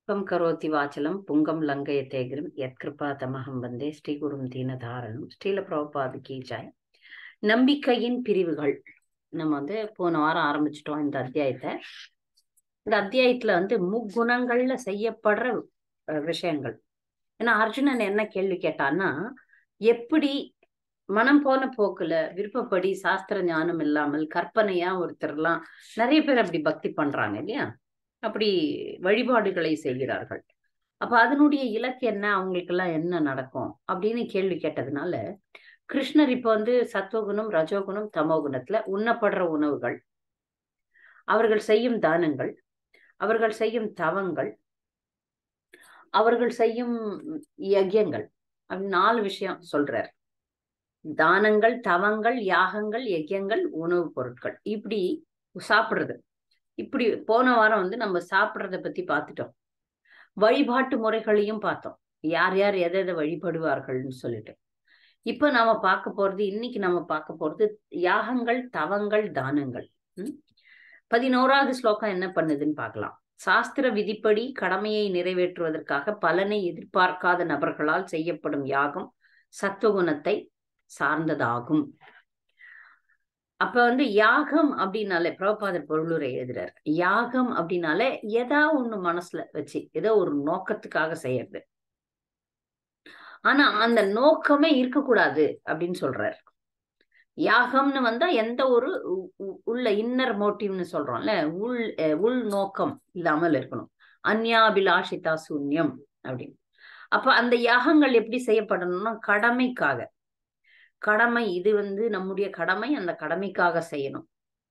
Come கரோதி வாச்சலம் புங்கம் லங்கய தேகிரம் யத்கிருபா தமகம் வந்தே ஸ்ரீகுரும் தீனதாரணம் ஸ்ரீல பிரபுபாது கீஜாய் நம்பிக்கையின் பிரிவுகள் நம்ம வந்து போன வாரம் ஆரம்பிச்சிட்டோம் இந்த அத்தியாயத்தை இந்த அத்தியாயத்துல வந்து முக்குணங்கள்ல செய்யப்படுற அஹ், விஷயங்கள் ஏன்னா அர்ஜுனன் என்ன கேள்வி கேட்டான்னா எப்படி மனம் போன போக்குல விருப்பப்படி சாஸ்திர ஞானம் இல்லாமல் கற்பனையா ஒருத்தர்லாம் நிறைய பேர் அப்படி பக்தி பண்றாங்க இல்லையா அப்படி வழிபாடுகளை செய்கிறார்கள் அப்ப அதனுடைய இலக்கு என்ன அவங்களுக்கு எல்லாம் என்ன நடக்கும் அப்படின்னு கேள்வி கேட்டதுனால கிருஷ்ணர் இப்ப வந்து சத்துவகுணம் ரஜோகுணம் தமோகுணத்துல உண்ணப்படுற உணவுகள் அவர்கள் செய்யும் தானங்கள் அவர்கள் செய்யும் தவங்கள் அவர்கள் செய்யும் யஜ்யங்கள் அப்படின்னு நாலு விஷயம் சொல்றார் தானங்கள் தவங்கள் யாகங்கள் யஜ்யங்கள் உணவுப் பொருட்கள் இப்படி சாப்பிடுறது இப்படி போன வாரம் வந்து நம்ம சாப்பிடுறத பத்தி பார்த்துட்டோம் வழிபாட்டு முறைகளையும் பார்த்தோம் யார் யார் எதை எதை வழிபடுவார்கள்னு சொல்லிட்டு இப்ப நாம பார்க்க போறது இன்னைக்கு நம்ம பார்க்க போறது யாகங்கள் தவங்கள் தானங்கள் ம்? பதினோராவது ஸ்லோகம் என்ன பண்ணுதுன்னு பார்க்கலாம் சாஸ்திர விதிப்படி கடமையை நிறைவேற்றுவதற்காக பலனை எதிர்பார்க்காத நபர்களால் செய்யப்படும் யாகம் சத்துவகுணத்தை சார்ந்ததாகும் அப்ப வந்து யாகம் அப்படின்னாலே பிரபுபாதர் பொருளுரை எழுதுறார் யாகம் அப்படின்னாலே ஏதா ஒண்ணு மனசுல வச்சு ஏதோ ஒரு நோக்கத்துக்காக செய்யறது ஆனா அந்த நோக்கமே இருக்கக்கூடாது அப்படின்னு சொல்றார் யாகம்னு வந்தா எந்த ஒரு உ- உ- உள்ள இன்னர் மோட்டிவ்னு சொல்றோம்ல உள் அஹ் உள் நோக்கம் இல்லாமல் இருக்கணும் அந்யாபிலாஷிதா சூன்யம் அப்படின்னு அப்ப அந்த யாகங்கள் எப்படி செய்யப்படணும்னா கடமைக்காக கடமை இது வந்து நம்முடைய கடமை அந்த கடமைக்காக செய்யணும்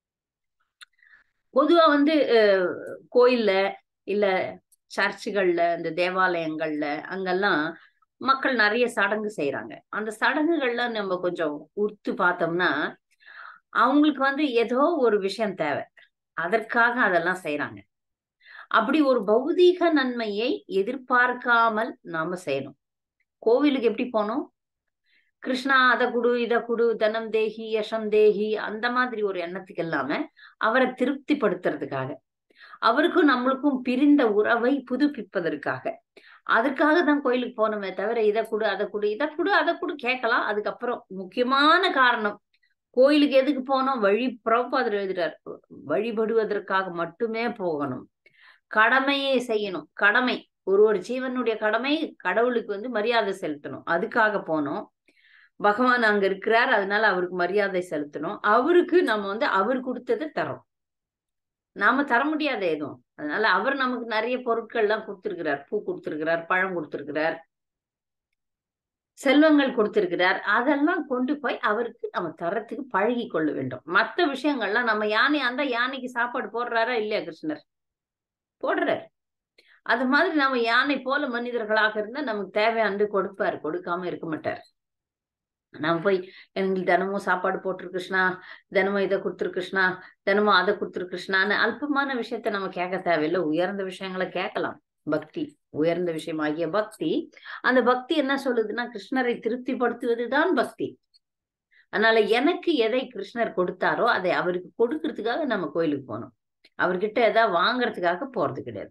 பொதுவா வந்து அஹ், கோயில்ல இல்ல சர்ச்சுகள்ல இந்த தேவாலயங்கள்ல அங்கெல்லாம் மக்கள் நிறைய சடங்கு செய்யறாங்க அந்த சடங்குகள்ல நம்ம கொஞ்சம் உத்து பார்த்தோம்னா அவங்களுக்கு வந்து ஏதோ ஒரு விஷயம் தேவை அதற்காக அதெல்லாம் செய்யறாங்க அப்படி ஒரு பௌதீக நன்மையை எதிர்பார்க்காமல் நாம செய்யணும் கோவிலுக்கு எப்படி போனோம் கிருஷ்ணா அதை குடு இதை குடு தனம் தேகி யசம் தேகி அந்த மாதிரி ஒரு எண்ணத்துக்கு இல்லாம அவரை திருப்திப்படுத்துறதுக்காக அவருக்கும் நம்மளுக்கும் பிரிந்த உறவை புதுப்பிப்பதற்காக அதற்காக தான் கோயிலுக்கு போனோமே தவிர இதை கொடு அதை கொடு இதை கொடு அதை கொடு கேட்கலாம் அதுக்கப்புறம் முக்கியமான காரணம் கோயிலுக்கு எதுக்கு போனோம் வழி பிரபுபாதர் எழுதுறார் வழிபடுவதற்காக மட்டுமே போகணும் கடமையை செய்யணும் கடமை ஒரு ஒரு ஜீவனுடைய கடமை கடவுளுக்கு வந்து மரியாதை செலுத்தணும் அதுக்காக போனோம் பகவான் அங்க இருக்கிறார் அதனால அவருக்கு மரியாதை செலுத்தணும் அவருக்கு நம்ம வந்து அவர் கொடுத்ததை தரோம் நாம தர முடியாத எதுவும் அதனால அவர் நமக்கு நிறைய பொருட்கள் எல்லாம் கொடுத்திருக்கிறார் பூ கொடுத்திருக்கிறார் பழம் கொடுத்திருக்கிறார் செல்வங்கள் கொடுத்திருக்கிறார் அதெல்லாம் கொண்டு போய் அவருக்கு நம்ம தரத்துக்கு பழகி கொள்ள வேண்டும் மற்ற விஷயங்கள்லாம் நம்ம யானை அந்த யானைக்கு சாப்பாடு போடுறாரா இல்லையா கிருஷ்ணர் போடுறார் அது மாதிரி நம்ம யானை போல மனிதர்களாக இருந்தா நமக்கு தேவையானது கொடுப்பாரு கொடுக்காம இருக்க மாட்டார் நம்ம போய் எங்களுக்கு தினமும் சாப்பாடு போட்டுரு கிருஷ்ணா தினமும் இதை கொடுத்துரு கிருஷ்ணா தினமும் அதை கொடுத்துரு கிருஷ்ணான்னு அல்பமான விஷயத்த நம்ம கேட்க தேவையில்லை உயர்ந்த விஷயங்களை கேட்கலாம் பக்தி உயர்ந்த விஷயமாகிய பக்தி அந்த பக்தி என்ன சொல்லுதுன்னா கிருஷ்ணரை திருப்திப்படுத்துவதுதான் பக்தி அதனால எனக்கு எதை கிருஷ்ணர் கொடுத்தாரோ அதை அவருக்கு கொடுக்கறதுக்காக நம்ம கோயிலுக்கு போகணும் அவர்கிட்ட எதாவது வாங்குறதுக்காக போறது கிடையாது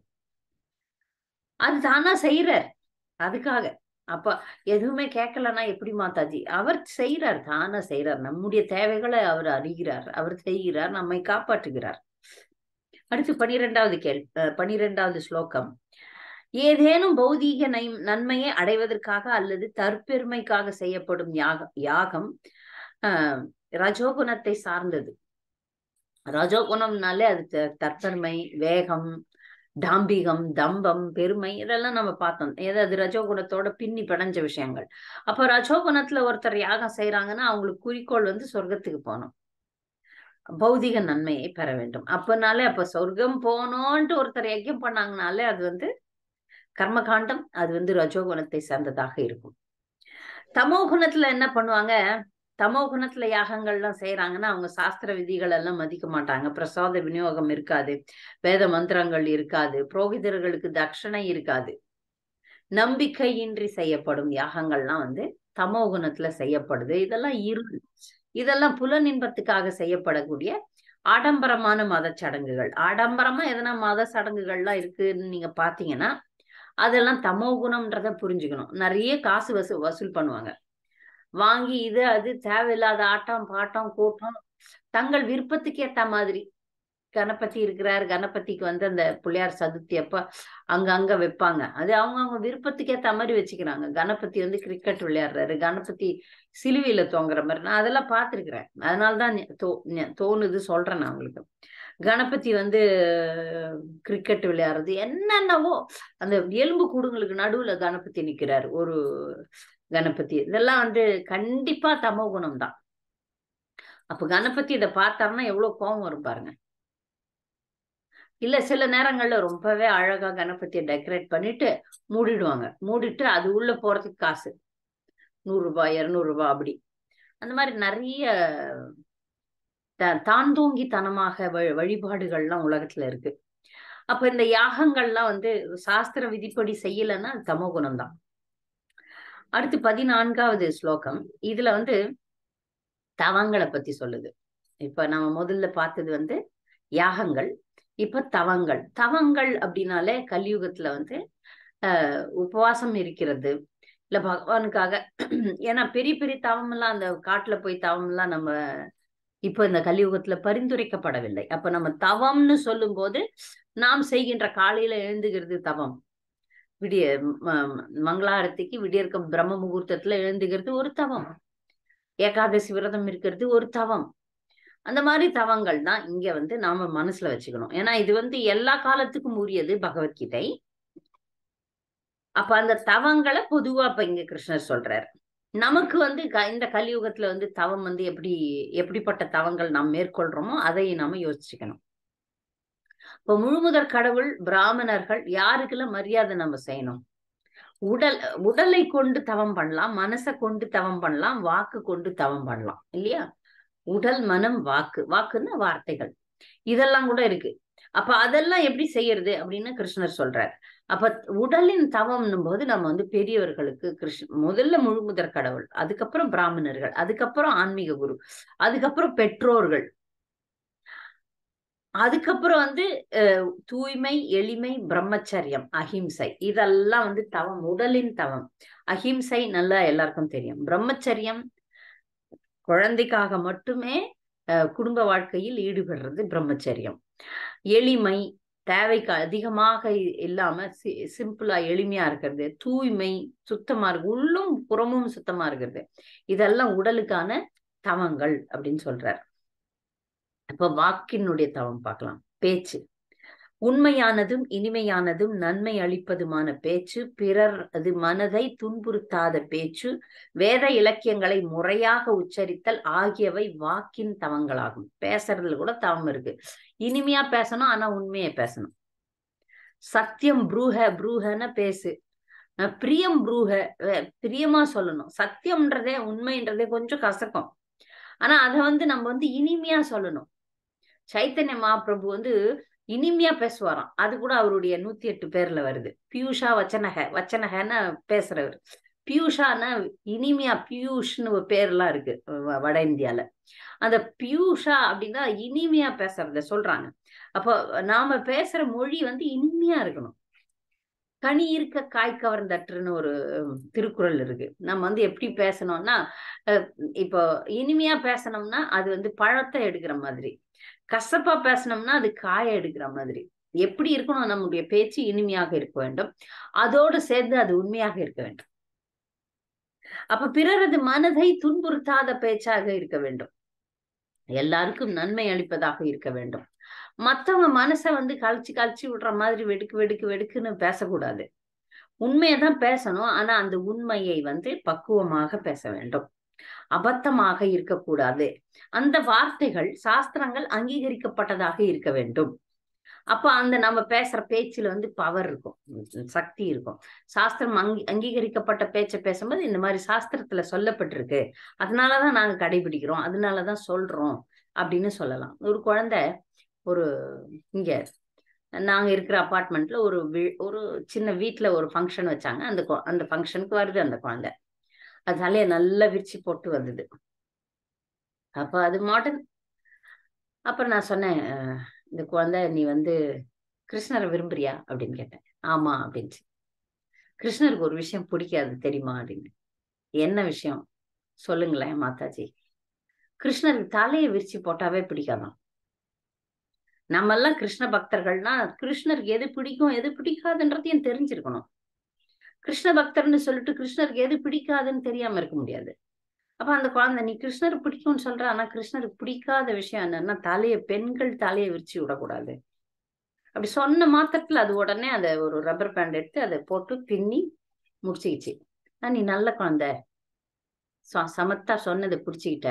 அது தானா செய்யறார் அதுக்காக அப்ப எதுவுமே கேட்கலன்னா எப்படி மாதாஜி அவர் செய்யறார் தானா செய்யறார் நம்முடைய தேவைகளை அவர் அறிகிறார் அவர் செய்கிறார் நம்மை காப்பாற்றுகிறார் அடுத்து பனிரெண்டாவது கேள் அஹ் பனிரெண்டாவது ஸ்லோகம் ஏதேனும் பௌதீக நை- நன்மையை அடைவதற்காக அல்லது தற்பெருமைக்காக செய்யப்படும் யாகம் யாகம் ஆஹ் ரஜோகுணத்தை சார்ந்தது ரஜோகுணம்னாலே அது த- தற்பெருமை வேகம் டாம்பிகம் தம்பம் பெருமை இதெல்லாம் நம்ம பார்த்தோம் ஏதாவது ரஜோகுணத்தோட பின்னி பிணைஞ்ச விஷயங்கள் அப்ப ரஜோகுணத்துல ஒருத்தர் யாகம் செய்யறாங்கன்னா அவங்களுக்கு குறிக்கோள் வந்து சொர்க்கத்துக்கு போகணும் பௌதிக நன்மையை பெற வேண்டும் அப்பனாலே அப்ப சொர்க்கம் போனோன்ட்டு ஒருத்தர் யஜ்யம் பண்ணாங்கனாலே அது வந்து கர்மகாண்டம் அது வந்து ரஜோகுணத்தை சார்ந்ததாக இருக்கும் தமோ குணத்துல என்ன பண்ணுவாங்க தமோ குணத்துல யாகங்கள்லாம் செய்யறாங்கன்னா அவங்க சாஸ்திர விதிகள் எல்லாம் மதிக்க மாட்டாங்க பிரசாத விநியோகம் இருக்காது வேத மந்திரங்கள் இருக்காது புரோகிதர்களுக்கு தட்சணை இருக்காது நம்பிக்கையின்றி செய்யப்படும் யாகங்கள்லாம் வந்து தமோ குணத்துல செய்யப்படுது இதெல்லாம் இருள் இதெல்லாம் புலனின்பத்துக்காக செய்யப்படக்கூடிய ஆடம்பரமான மத சடங்குகள் ஆடம்பரமா எதனா மத சடங்குகள்லாம் இருக்குன்னு நீங்க பாத்தீங்கன்னா அதெல்லாம் தமோ குணம்ன்றத புரிஞ்சுக்கணும் நிறைய காசு வசூ வசூல் பண்ணுவாங்க வாங்கி இது அது தேவையில்லாத ஆட்டம் பாட்டம் கூட்டம் தங்கள் விருப்பத்துக்கு ஏத்த மாதிரி கணபதி இருக்கிறார் கணபதிக்கு வந்து அந்த பிள்ளையார் சதுர்த்தி அப்ப அங்க அங்க வைப்பாங்க அது அவங்க அவங்க விருப்பத்துக்கு ஏத்த மாதிரி வச்சுக்கிறாங்க கணபதி வந்து கிரிக்கெட் விளையாடுறாரு கணபதி சிலுவையில தொங்குற மாதிரி நான் அதெல்லாம் பார்த்திருக்கிறேன் அதனாலதான் நெ- தோ நெ- தோணுது சொல்றேன் நான் உங்களுக்கு கணபதி வந்து கிரிக்கெட் விளையாடுறது என்னென்னவோ அந்த எலும்பு கூடுங்களுக்கு நடுவுல கணபதி நிக்கிறாரு ஒரு கணபதி இதெல்லாம் வந்து கண்டிப்பா தமோ குணம் தான் அப்ப கணபதி இதை பார்த்தாருன்னா எவ்வளவு கோபம் வரும் பாருங்க இல்ல சில நேரங்கள்ல ரொம்பவே அழகா கணபதியை டெக்கரேட் பண்ணிட்டு மூடிடுவாங்க மூடிட்டு அது உள்ள போறதுக்கு காசு நூறு ரூபாய் இருநூறு ரூபாய் அப்படி அந்த மாதிரி நிறைய த- தாந்தோங்கித்தனமாக வ- வழிபாடுகள்லாம் உலகத்துல இருக்கு அப்ப இந்த யாகங்கள்லாம் வந்து சாஸ்திர விதிப்படி செய்யலைன்னா அது தமோ குணம் தான் அடுத்து பதினான்காவது ஸ்லோகம் இதுல வந்து தவங்களை பத்தி சொல்லுது இப்ப நம்ம முதல்ல பார்த்தது வந்து யாகங்கள் இப்ப தவங்கள் தவங்கள் அப்படின்னாலே கலியுகத்துல வந்து ஆஹ் உபவாசம் இருக்கிறது இல்ல பகவானுக்காக ஏன்னா பெரிய பெரிய தவம் எல்லாம் அந்த காட்டுல போய் தவம் எல்லாம் நம்ம இப்ப இந்த கலியுகத்துல பரிந்துரைக்கப்படவில்லை அப்ப நம்ம தவம்னு சொல்லும் போது நாம் செய்கின்ற காலையில எழுந்துகிறது தவம் விடிய ம- மங்களாரத்திக்கு விடியற்க பிரம்ம முகூர்த்தத்துல எழுந்துகிறது ஒரு தவம் ஏகாதசி விரதம் இருக்கிறது ஒரு தவம் அந்த மாதிரி தவங்கள் தான் இங்க வந்து நாம மனசுல வச்சுக்கணும் ஏன்னா இது வந்து எல்லா காலத்துக்கும் உரியது பகவத்கீதை அப்ப அந்த தவங்களை பொதுவா இப்ப இங்க கிருஷ்ணர் சொல்றாரு நமக்கு வந்து க- இந்த கலியுகத்துல வந்து தவம் வந்து எப்படி எப்படிப்பட்ட தவங்கள் நாம் மேற்கொள்றோமோ அதை நாம யோசிச்சுக்கணும் இப்ப முழுமுதற் கடவுள் பிராமணர்கள் யாருக்கெல்லாம் மரியாதை நம்ம செய்யணும் உடல் உடலை கொண்டு தவம் பண்ணலாம் மனசை கொண்டு தவம் பண்ணலாம் வாக்கு கொண்டு தவம் பண்ணலாம் இல்லையா உடல் மனம் வாக்கு வாக்குன்னா வார்த்தைகள் இதெல்லாம் கூட இருக்கு அப்ப அதெல்லாம் எப்படி செய்யறது அப்படின்னு கிருஷ்ணர் சொல்றார் அப்ப உடலின் தவம்னும் போது நம்ம வந்து பெரியவர்களுக்கு கிருஷ்ண முதல்ல முழுமுதற் கடவுள் அதுக்கப்புறம் பிராமணர்கள் அதுக்கப்புறம் ஆன்மீக குரு அதுக்கப்புறம் பெற்றோர்கள் அதுக்கப்புறம் வந்து அஹ், தூய்மை எளிமை பிரம்மச்சரியம் அஹிம்சை இதெல்லாம் வந்து தவம் உடலின் தவம் அஹிம்சை நல்லா எல்லாருக்கும் தெரியும் பிரம்மச்சரியம் குழந்தைக்காக மட்டுமே அஹ், குடும்ப வாழ்க்கையில் ஈடுபடுறது பிரம்மச்சரியம் எளிமை தேவைக்கு அதிகமாக இ- இல்லாம சி- சிம்பிளா எளிமையா இருக்கிறது தூய்மை சுத்தமா இருக்கு உள்ளும் புறமும் சுத்தமா இருக்கிறது இதெல்லாம் உடலுக்கான தவங்கள் அப்படின்னு சொல்றார் அப்ப வாக்கினுடைய தவம் பார்க்கலாம் பேச்சு உண்மையானதும் இனிமையானதும் நன்மை அளிப்பதுமான பேச்சு பிறர் அது மனதை துன்புறுத்தாத பேச்சு வேத இலக்கியங்களை முறையாக உச்சரித்தல் ஆகியவை வாக்கின் தவங்களாகும் பேசுறதுல கூட தவம் இருக்கு இனிமையா பேசணும் ஆனா உண்மையை பேசணும் சத்தியம் ப்ரூஹ ப்ரூஹன பேசு அஹ் பிரியம் ப்ரூஹ அஹ் பிரியமா சொல்லணும் சத்தியம்ன்றதே உண்மைன்றதே கொஞ்சம் கசக்கும் ஆனா அத வந்து நம்ம வந்து இனிமையா சொல்லணும் சைத்தன்ய மகாபிரபு வந்து இனிமையா பேசுவாராம் அது கூட அவருடைய நூத்தி எட்டு பேர்ல வருது பியூஷா வச்சனக வச்சனகன்னு பேசுறவர் பியூஷான இனிமையா பியூஷ்னு ஒரு பேர்லாம் இருக்கு வ- வட இந்தியால அந்த பியூஷா அப்படின்னா இனிமையா பேசுறத சொல்றாங்க அப்போ நாம பேசுற மொழி வந்து இனிமையா இருக்கணும் கனி இருக்க காய் கவர்ந்தற்றுன்னு ஒரு உம், திருக்குறள் இருக்கு நம்ம வந்து எப்படி பேசணும்னா அஹ், இப்போ இனிமையா பேசணும்னா அது வந்து பழத்தை எடுக்கிற மாதிரி கசப்பா பேசணும்னா அது காய எடுக்கிற மாதிரி எப்படி இருக்கணும் நம்முடைய பேச்சு இனிமையாக இருக்க வேண்டும் அதோடு சேர்ந்து அது உண்மையாக இருக்க வேண்டும் அப்ப பிறரது மனதை துன்புறுத்தாத பேச்சாக இருக்க வேண்டும் எல்லாருக்கும் நன்மை அளிப்பதாக இருக்க வேண்டும் மத்தவங்க மனசை வந்து கழிச்சு கழிச்சு விடுற மாதிரி வெடுக்கு வெடுக்கு வெடுக்குன்னு பேசக்கூடாது உண்மையதான் பேசணும் ஆனா அந்த உண்மையை வந்து பக்குவமாக பேச வேண்டும் அபத்தமாக இருக்கக்கூடாது அந்த வார்த்தைகள் சாஸ்திரங்கள் அங்கீகரிக்கப்பட்டதாக இருக்க வேண்டும் அப்ப அந்த நம்ம பேசுற பேச்சுல வந்து பவர் இருக்கும் உம் சக்தி இருக்கும் சாஸ்திரம் அங்கீ அங்கீகரிக்கப்பட்ட பேச்சை பேசும்போது இந்த மாதிரி சாஸ்திரத்துல சொல்லப்பட்டிருக்கு அதனாலதான் நாங்க கடைபிடிக்கிறோம் அதனாலதான் சொல்றோம் அப்படின்னு சொல்லலாம் ஒரு குழந்தை ஒரு இங்க நாங்க இருக்கிற அபார்ட்மெண்ட்ல ஒரு வி- ஒரு சின்ன வீட்ல ஒரு ஃபங்க்ஷன் வச்சாங்க அந்த கொ- அந்த ஃபங்க்ஷனுக்கு வருது அந்த குழந்தை அது தலைய நல்லா விரிச்சு போட்டு வந்தது அப்ப அது மாடர்ன் அப்புறம் நான் சொன்னேன் "அஹ், இந்த குழந்தை நீ வந்து கிருஷ்ணரை விரும்புறியா அப்படின்னு கேட்டேன் ஆமா அப்படின்ச்சு கிருஷ்ணருக்கு ஒரு விஷயம் பிடிக்காது தெரியுமா அப்படின்னு என்ன விஷயம் சொல்லுங்களேன் மாதாஜி கிருஷ்ணருக்கு தலையை விரிச்சு போட்டாவே பிடிக்காதான் நம்ம எல்லாம் கிருஷ்ண பக்தர்கள்னா கிருஷ்ணருக்கு எது பிடிக்கும் எது பிடிக்காதுன்றதையும் தெரிஞ்சிருக்கணும் கிருஷ்ண பக்தர்னு சொல்லிட்டு கிருஷ்ணருக்கு எது பிடிக்காதுன்னு தெரியாம இருக்க முடியாது அப்ப அந்த குழந்தை நீ கிருஷ்ணருக்கு பிடிக்கும்னு சொல்ற ஆனா கிருஷ்ணருக்கு பிடிக்காத விஷயம் என்னன்னா தலைய பெண்கள் தலையை விரிச்சு விடக்கூடாது அப்படி சொன்ன மாத்திரத்துல அது உடனே அதை ஒரு ரப்பர் பேண்ட் எடுத்து அதை போட்டு பின்னி முடிச்சுக்கிச்சு நீ நல்ல குழந்தை சமத்தா சொன்னதை பிடிச்சிக்கிட்ட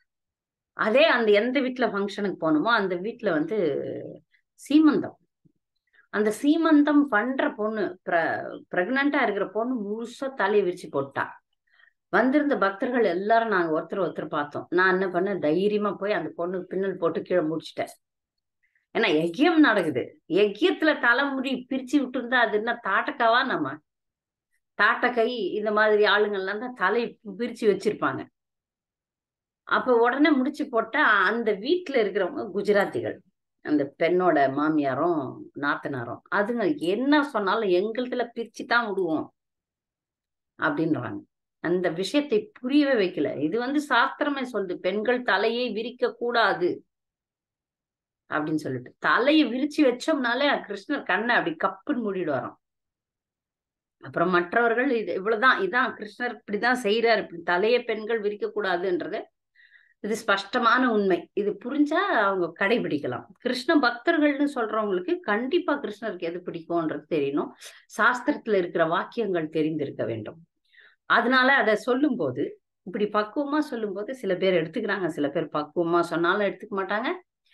அதே அந்த எந்த வீட்டுல ஃபங்க்ஷனுக்கு போகணுமோ அந்த வீட்டுல வந்து சீமந்தம் அந்த சீமந்தம் பண்ற பொண்ணு பிர பிரெக்னண்டா இருக்கிற பொண்ணு முழுசா தலையை விரிச்சு போட்டா வந்திருந்த பக்தர்கள் எல்லாரும் நாங்க ஒருத்தர் ஒருத்தர் பார்த்தோம் நான் என்ன பண்ணேன் தைரியமா போய் அந்த பொண்ணுக்கு பின்னல் போட்டு கீழே முடிச்சிட்டேன் ஏன்னா எக்கியம் நடக்குது எக்கியத்துல தலைமுடி பிரிச்சு விட்டு இருந்தா அது என்ன தாட்டக்காவா நம்ம தாட்டக்கை இந்த மாதிரி ஆளுங்கள்லாம் தான் தலை பிரிச்சு வச்சிருப்பாங்க அப்ப உடனே முடிச்சு போட்டா அந்த வீட்டுல இருக்கிறவங்க குஜராத்திகள் அந்த பெண்ணோட மாமியாரும் நாத்தனாரும் அதுங்க என்ன சொன்னாலும் எங்களுதுல பிரிச்சு தான் விடுவோம் அப்படின்றாங்க அந்த விஷயத்தை புரியவே வைக்கல இது வந்து சாஸ்திரமே சொல்லுது பெண்கள் தலையை விரிக்க கூடாது அப்படின்னு சொல்லிட்டு தலையை விரிச்சு வச்சோம்னாலே கிருஷ்ணர் கண்ணை அப்படி கப்புன்னு மூடிட்டு வரோம் அப்புறம் மற்றவர்கள் இது இவ்வளவுதான் இதான் கிருஷ்ணர் இப்படிதான் செய்யறாரு இப்படி தலைய பெண்கள் விரிக்க கூடாதுன்றது இது ஸ்பஷ்டமான உண்மை இது புரிஞ்சா அவங்க கடைபிடிக்கலாம் கிருஷ்ண பக்தர்கள்னு சொல்றவங்களுக்கு கண்டிப்பா கிருஷ்ணருக்கு எது பிடிக்கும்ன்றது தெரியணும் சாஸ்திரத்துல இருக்கிற வாக்கியங்கள் தெரிந்திருக்க வேண்டும் அதனால அதை சொல்லும் போது இப்படி பக்குவமா சொல்லும் போது சில பேர் எடுத்துக்கிறாங்க சில பேர் பக்குவமா சொன்னாலும் எடுத்துக்க மாட்டாங்க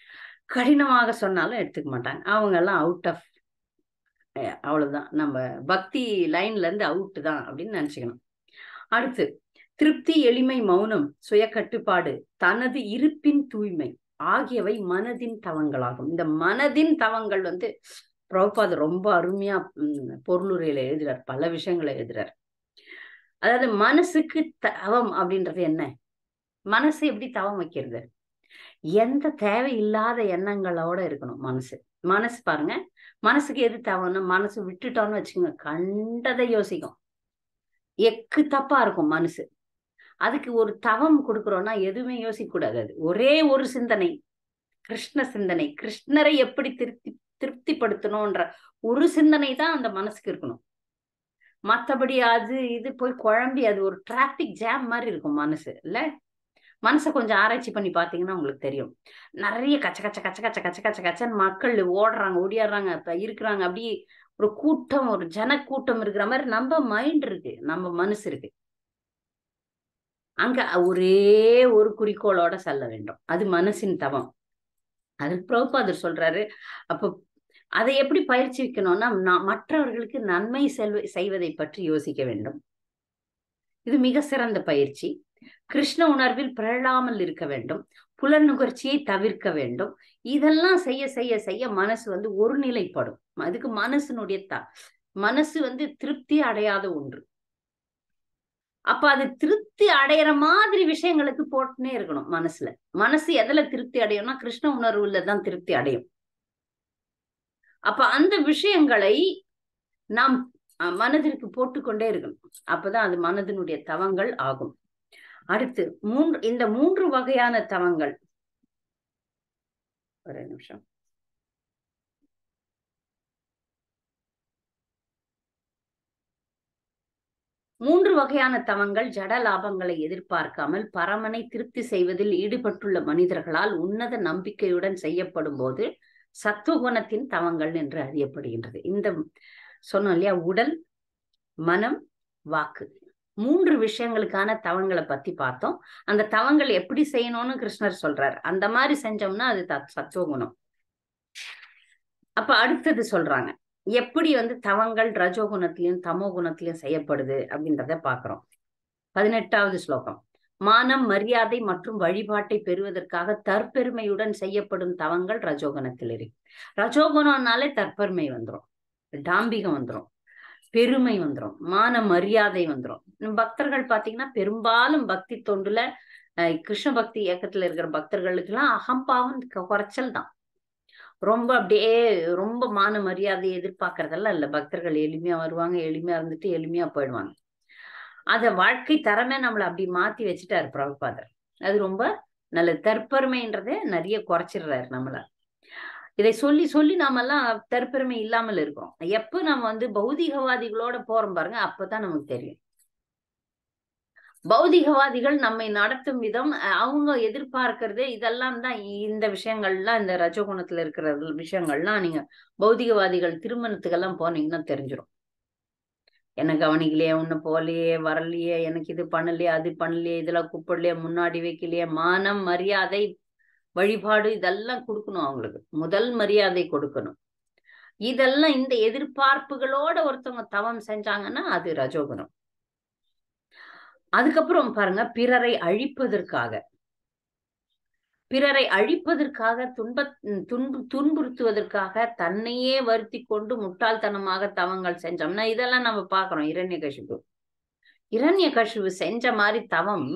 கடினமாக சொன்னாலும் எடுத்துக்க மாட்டாங்க அவங்க எல்லாம் அவுட் ஆஃப் அவ்வளவுதான் நம்ம பக்தி லைன்ல இருந்து அவுட் தான் அப்படின்னு நினைச்சுக்கணும் அடுத்து திருப்தி எளிமை மௌனம் சுய கட்டுப்பாடு தனது இருப்பின் தூய்மை ஆகியவை மனதின் தவங்களாகும் இந்த மனதின் தவங்கள் வந்து பிரபுபாத் ரொம்ப அருமையா பொருளுரையில எழுதுறார் பல விஷயங்களை எழுதுறார் அதாவது மனசுக்கு தவம் அப்படின்றது என்ன மனசு எப்படி தவம் வைக்கிறது எந்த தேவையில்லாத எண்ணங்களோட இருக்கணும் மனசு மனசு பாருங்க மனசுக்கு எது தேவைன்னா மனசு விட்டுட்டோம்னு வச்சுக்கோங்க கண்டதை யோசிக்கும் எக்கு தப்பா இருக்கும் மனசு அதுக்கு ஒரு தவம் கொடுக்குறோம்னா எதுவுமே யோசிக்க கூடாது அது ஒரே ஒரு சிந்தனை கிருஷ்ண சிந்தனை கிருஷ்ணரை எப்படி திருப்தி திருப்திப்படுத்தணும்ன்ற ஒரு சிந்தனை தான் அந்த மனசுக்கு இருக்கணும் மற்றபடி அது இது போய் குழம்பி அது ஒரு டிராபிக் ஜாம் மாதிரி இருக்கும் மனசு இல்ல மனசை கொஞ்சம் ஆராய்ச்சி பண்ணி பார்த்தீங்கன்னா உங்களுக்கு தெரியும் நிறைய கச்ச கச்ச கச்ச கச்ச கச்ச கச்ச கச்சன்னு மக்கள் ஓடுறாங்க ஓடியாடுறாங்க இப்ப இருக்கிறாங்க அப்படி ஒரு கூட்டம் ஒரு ஜன கூட்டம் இருக்கிற மாதிரி நம்ம மைண்ட் இருக்கு நம்ம மனசு இருக்கு அங்க ஒரே ஒரு குறிக்கோளோட செல்ல வேண்டும் அது மனசின் தவம் அது பிரபுபாதர் சொல்றாரு அப்ப அதை எப்படி பயிற்சி வைக்கணும்னா மற்றவர்களுக்கு நன்மை செல்வ செய்வதை பற்றி யோசிக்க வேண்டும் இது மிக சிறந்த பயிற்சி கிருஷ்ண உணர்வில் பிறழாமல் இருக்க வேண்டும் புலன் நுகர்ச்சியை தவிர்க்க வேண்டும் இதெல்லாம் செய்ய செய்ய செய்ய மனசு வந்து ஒரு நிலைப்படும் அதுக்கு மனசினுடைய த மனசு வந்து திருப்தி அடையாத ஒன்று அப்ப அது திருப்தி அடையிற மாதிரி விஷயங்களுக்கு போட்டுனே இருக்கணும் மனசுல மனசு எதுல திருப்தி அடையும்னா கிருஷ்ண உணர்வுல தான் திருப்தி அடையும் அப்ப அந்த விஷயங்களை நாம் மனதிற்கு போட்டுக்கொண்டே இருக்கணும் அப்பதான் அது மனதினுடைய தவங்கள் ஆகும் அடுத்து மூன்று இந்த மூன்று வகையான தவங்கள் ஒரு நிமிஷம் மூன்று வகையான தவங்கள் ஜட லாபங்களை எதிர்பார்க்காமல் பரமனை திருப்தி செய்வதில் ஈடுபட்டுள்ள மனிதர்களால் உன்னத நம்பிக்கையுடன் செய்யப்படும் போது சத்துவகுணத்தின் தவங்கள் என்று அறியப்படுகின்றது இந்த சொன்னோம் இல்லையா உடல் மனம் வாக்கு மூன்று விஷயங்களுக்கான தவங்களை பத்தி பார்த்தோம் அந்த தவங்கள் எப்படி செய்யணும்னு கிருஷ்ணர் சொல்றாரு அந்த மாதிரி செஞ்சோம்னா அது சத்துவகுணம் அப்ப அடுத்தது சொல்றாங்க எப்படி வந்து தவங்கள் ரஜோகுணத்திலையும் தமோ குணத்திலையும் செய்யப்படுது அப்படின்றத பாக்குறோம் பதினெட்டாவது ஸ்லோகம் மானம் மரியாதை மற்றும் வழிபாட்டை பெறுவதற்காக தற்பெருமையுடன் செய்யப்படும் தவங்கள் ரஜோகுணத்தில் இருக்கு ரஜோகுணம்னாலே தற்பெருமை வந்துடும் டாம்பிகம் வந்துடும் பெருமை வந்துடும் மான மரியாதை வந்துடும் பக்தர்கள் பாத்தீங்கன்னா பெரும்பாலும் பக்தி தொண்டுல கிருஷ்ண பக்தி இயக்கத்துல இருக்கிற பக்தர்களுக்கு எல்லாம் அகம்பாவம் குறைச்சல் தான் ரொம்ப அப்படியே ரொம்ப மான மரியாதை எதிர்பார்க்கறதெல்லாம் இல்ல பக்தர்கள் எளிமையா வருவாங்க எளிமையா இருந்துட்டு எளிமையா போயிடுவாங்க அத வாழ்க்கை தரமே நம்மள அப்படி மாத்தி வச்சுட்டாரு பிரபுபாதர் அது ரொம்ப நல்ல தற்பெருமைன்றதே நிறைய குறைச்சிடுறாரு நம்மள இதை சொல்லி சொல்லி நாமெல்லாம் தற்பெருமை இல்லாமல் இருக்கிறோம் எப்ப நம்ம வந்து பௌதிகவாதிகளோட போறோம் பாருங்க அப்பதான் நமக்கு தெரியும் பௌதிகவாதிகள் நம்மை நடத்தும் விதம் அவங்க எதிர்பார்க்கறது இதெல்லாம் தான் இந்த விஷயங்கள்லாம் இந்த ரஜகுணத்துல இருக்கிற விஷயங்கள்லாம் நீங்க பௌதிகவாதிகள் திருமணத்துக்கெல்லாம் போனீங்கன்னா தெரிஞ்சிடும் என்ன கவனிக்கலையே உன்னை போலையே வரலையே எனக்கு இது பண்ணலையே அது பண்ணலையே இதெல்லாம் கூப்பிடலையே முன்னாடி வைக்கலையே மானம் மரியாதை வழிபாடு இதெல்லாம் கொடுக்கணும் அவங்களுக்கு முதல் மரியாதை கொடுக்கணும் இதெல்லாம் இந்த எதிர்பார்ப்புகளோட ஒருத்தவங்க தவம் செஞ்சாங்கன்னா அது ரஜோகுணம் அதுக்கப்புறம் பாருங்க பிறரை அழிப்பதற்காக பிறரை அழிப்பதற்காக துன்ப துன்பு துன்புறுத்துவதற்காக தன்னையே வருத்தி கொண்டு முட்டாள்தனமாக தவங்கள் செஞ்சோம்னா இதெல்லாம் நம்ம பாக்குறோம் இரண்ய கசிவு இரண்ய கசிவு செஞ்ச மாதிரி தவம்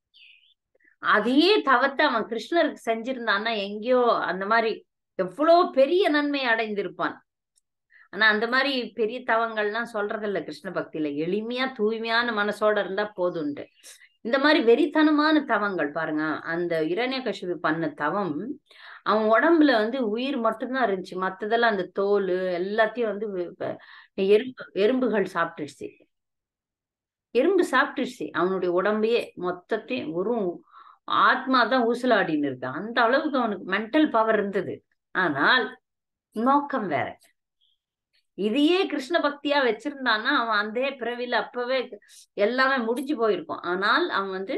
அதே தவத்தை அவன் கிருஷ்ணருக்கு செஞ்சிருந்தான்னா எங்கேயோ அந்த மாதிரி எவ்வளவு பெரிய நன்மை அடைந்திருப்பான் ஆனா அந்த மாதிரி பெரிய தவங்கள்லாம் சொல்றது இல்ல கிருஷ்ண பக்தியில எளிமையா தூய்மையான மனசோட இருந்தா போதுண்டு இந்த மாதிரி வெறித்தனமான தவங்கள் பாருங்க அந்த இரண்ய கசிவு பண்ண தவம் அவன் உடம்புல வந்து உயிர் மட்டும்தான் இருந்துச்சு மத்ததெல்லாம் அந்த தோல் எல்லாத்தையும் வந்து எறும்பு எறும்புகள் சாப்பிட்டுருச்சு எறும்பு சாப்பிட்டுருச்சு அவனுடைய உடம்பையே மொத்தத்தையும் ஒரு ஆத்மா தான் ஊசலாடின்னு இருக்கு அந்த அளவுக்கு அவனுக்கு மென்டல் பவர் இருந்தது ஆனால் நோக்கம் வேற இதையே கிருஷ்ண பக்தியா வச்சிருந்தான்னா அவன் அந்த பிறவில அப்பவே எல்லாமே முடிஞ்சு போயிருக்கும் ஆனால் அவன் வந்து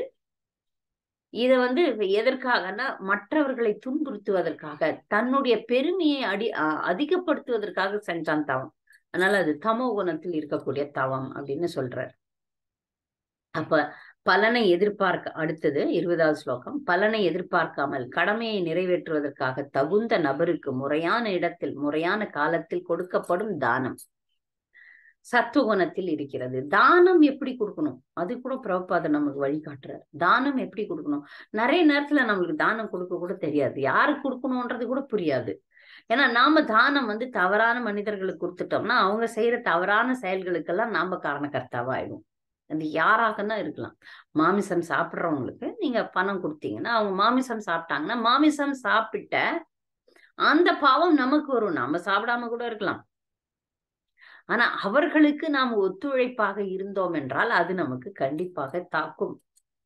இத வந்து எதற்காகனா மற்றவர்களை துன்புறுத்துவதற்காக தன்னுடைய பெருமையை அடி அதிகப்படுத்துவதற்காக செஞ்சான் தவம் அதனால அது தமோ குணத்தில் இருக்கக்கூடிய தவம் அப்படின்னு சொல்றார் அப்ப பலனை எதிர்பார்க்க அடுத்தது இருபதாவது ஸ்லோகம் பலனை எதிர்பார்க்காமல் கடமையை நிறைவேற்றுவதற்காக தகுந்த நபருக்கு முறையான இடத்தில் முறையான காலத்தில் கொடுக்கப்படும் தானம் சத்துவகுணத்தில் இருக்கிறது தானம் எப்படி கொடுக்கணும் அது கூட பிரபுபாதர் நமக்கு வழிகாட்டுறார் தானம் எப்படி கொடுக்கணும் நிறைய நேரத்துல நம்மளுக்கு தானம் கொடுக்க கூட தெரியாது யாருக்கு கொடுக்கணும்ன்றது கூட புரியாது ஏன்னா நாம தானம் வந்து தவறான மனிதர்களுக்கு கொடுத்துட்டோம்னா அவங்க செய்யற தவறான செயல்களுக்கெல்லாம் நாம காரணக்கர்த்தாவா ஆயிடும் அது யாராகனா இருக்கலாம் மாமிசம் சாப்பிட்றவங்களுக்கு நீங்க பணம் கொடுத்தீங்கன்னா அவங்க மாமிசம் சாப்பிட்டாங்கன்னா மாமிசம் சாப்பிட்ட அந்த பாவம் நமக்கு வரும் நம்ம சாப்பிடாம கூட இருக்கலாம் ஆனா அவர்களுக்கு நாம் ஒத்துழைப்பாக இருந்தோம் என்றால் அது நமக்கு கண்டிப்பாக தாக்கும்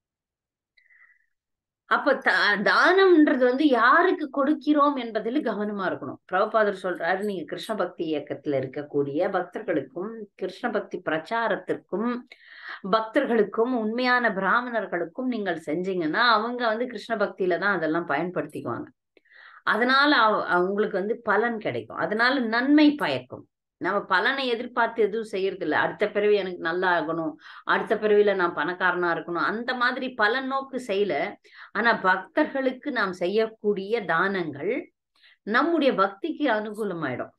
அப்ப தானம்ன்றது வந்து யாருக்கு கொடுக்கிறோம் என்பதில் கவனமா இருக்கணும் பிரபுபாதர் சொல்றாரு நீங்க கிருஷ்ண பக்தி இயக்கத்துல இருக்கக்கூடிய பக்தர்களுக்கும் கிருஷ்ண பக்தி பிரச்சாரத்திற்கும் பக்தர்களுக்கும் உண்மையான பிராமணர்களுக்கும் நீங்கள் செஞ்சீங்கன்னா அவங்க வந்து கிருஷ்ண பக்தியில தான் அதெல்லாம் பயன்படுத்திக்குவாங்க அதனால அவங்களுக்கு வந்து பலன் கிடைக்கும் அதனால நன்மை பயக்கும் நம்ம பலனை எதிர்பார்த்து எதுவும் செய்யறது இல்லை அடுத்த பிறவி எனக்கு நல்லா ஆகணும் அடுத்த பிறவில நான் பணக்காரனா இருக்கணும் அந்த மாதிரி பலன் நோக்கு செய்யல ஆனா பக்தர்களுக்கு நாம் செய்யக்கூடிய தானங்கள் நம்முடைய பக்திக்கு அனுகூலமாயிடும்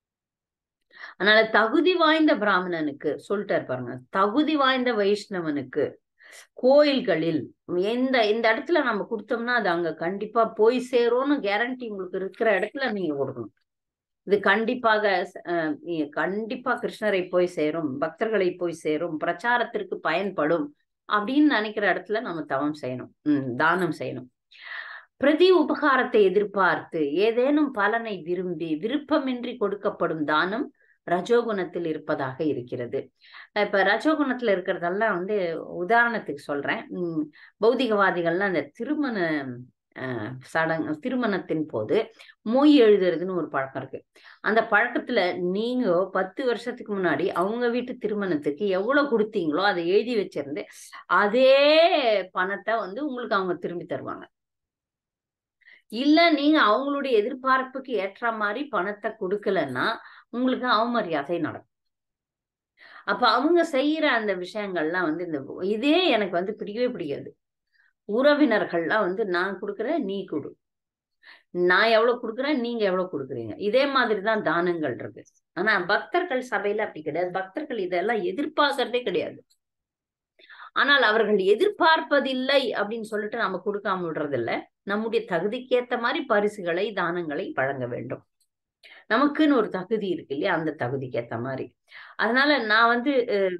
அதனால தகுதி வாய்ந்த பிராமணனுக்கு சொல்லிட்டாரு பாருங்க தகுதி வாய்ந்த வைஷ்ணவனுக்கு கோயில்களில் எந்த இந்த இடத்துல நம்ம கொடுத்தோம்னா அது அங்க கண்டிப்பா போய் சேரும்னு கேரண்டி உங்களுக்கு இருக்கிற இடத்துல நீங்க கொடுக்கணும் இது கண்டிப்பாக கண்டிப்பா கிருஷ்ணரை போய் சேரும் பக்தர்களை போய் சேரும் பிரச்சாரத்திற்கு பயன்படும் அப்படின்னு நினைக்கிற இடத்துல நம்ம தவம் செய்யணும் உம் தானம் செய்யணும் பிரதி உபகாரத்தை எதிர்பார்த்து ஏதேனும் பலனை விரும்பி விருப்பமின்றி கொடுக்கப்படும் தானம் ரஜோகுணத்தில் இருப்பதாக இருக்கிறது இப்ப ரஜோகுணத்துல இருக்கிறதெல்லாம் வந்து உதாரணத்துக்கு சொல்றேன் உம் பௌதிகவாதிகள்லாம் அந்த திருமண அஹ் சடங்கு திருமணத்தின் போது மொய் எழுதுறதுன்னு ஒரு பழக்கம் இருக்கு அந்த பழக்கத்துல நீங்க பத்து வருஷத்துக்கு முன்னாடி அவங்க வீட்டு திருமணத்துக்கு எவ்வளவு கொடுத்தீங்களோ அதை எழுதி வச்சிருந்து அதே பணத்தை வந்து உங்களுக்கு அவங்க திரும்பி தருவாங்க இல்ல நீங்க அவங்களுடைய எதிர்பார்ப்புக்கு ஏற்ற மாதிரி பணத்தை கொடுக்கலன்னா உங்களுக்கு அவமரியாதை நடக்கும் அப்ப அவங்க செய்யற அந்த விஷயங்கள்லாம் வந்து இந்த இதே எனக்கு வந்து பிடிக்கவே பிடிக்காது உறவினர்கள்லாம் வந்து நான் கொடுக்குறேன் நீ கொடு நான் எவ்வளவு கொடுக்குறேன் நீங்க எவ்வளவு கொடுக்குறீங்க இதே மாதிரிதான் தானங்கள் இருக்கு ஆனா பக்தர்கள் சபையில அப்படி கிடையாது பக்தர்கள் இதெல்லாம் எதிர்பார்க்கறதே கிடையாது ஆனால் அவர்கள் எதிர்பார்ப்பதில்லை அப்படின்னு சொல்லிட்டு நம்ம கொடுக்காம விடுறதில்ல நம்முடைய தகுதிக்கேத்த மாதிரி பரிசுகளை தானங்களை வழங்க வேண்டும் நமக்குன்னு ஒரு தகுதி இருக்கு இல்லையா அந்த தகுதிக்கு ஏத்த மாதிரி அதனால நான் வந்து அஹ்,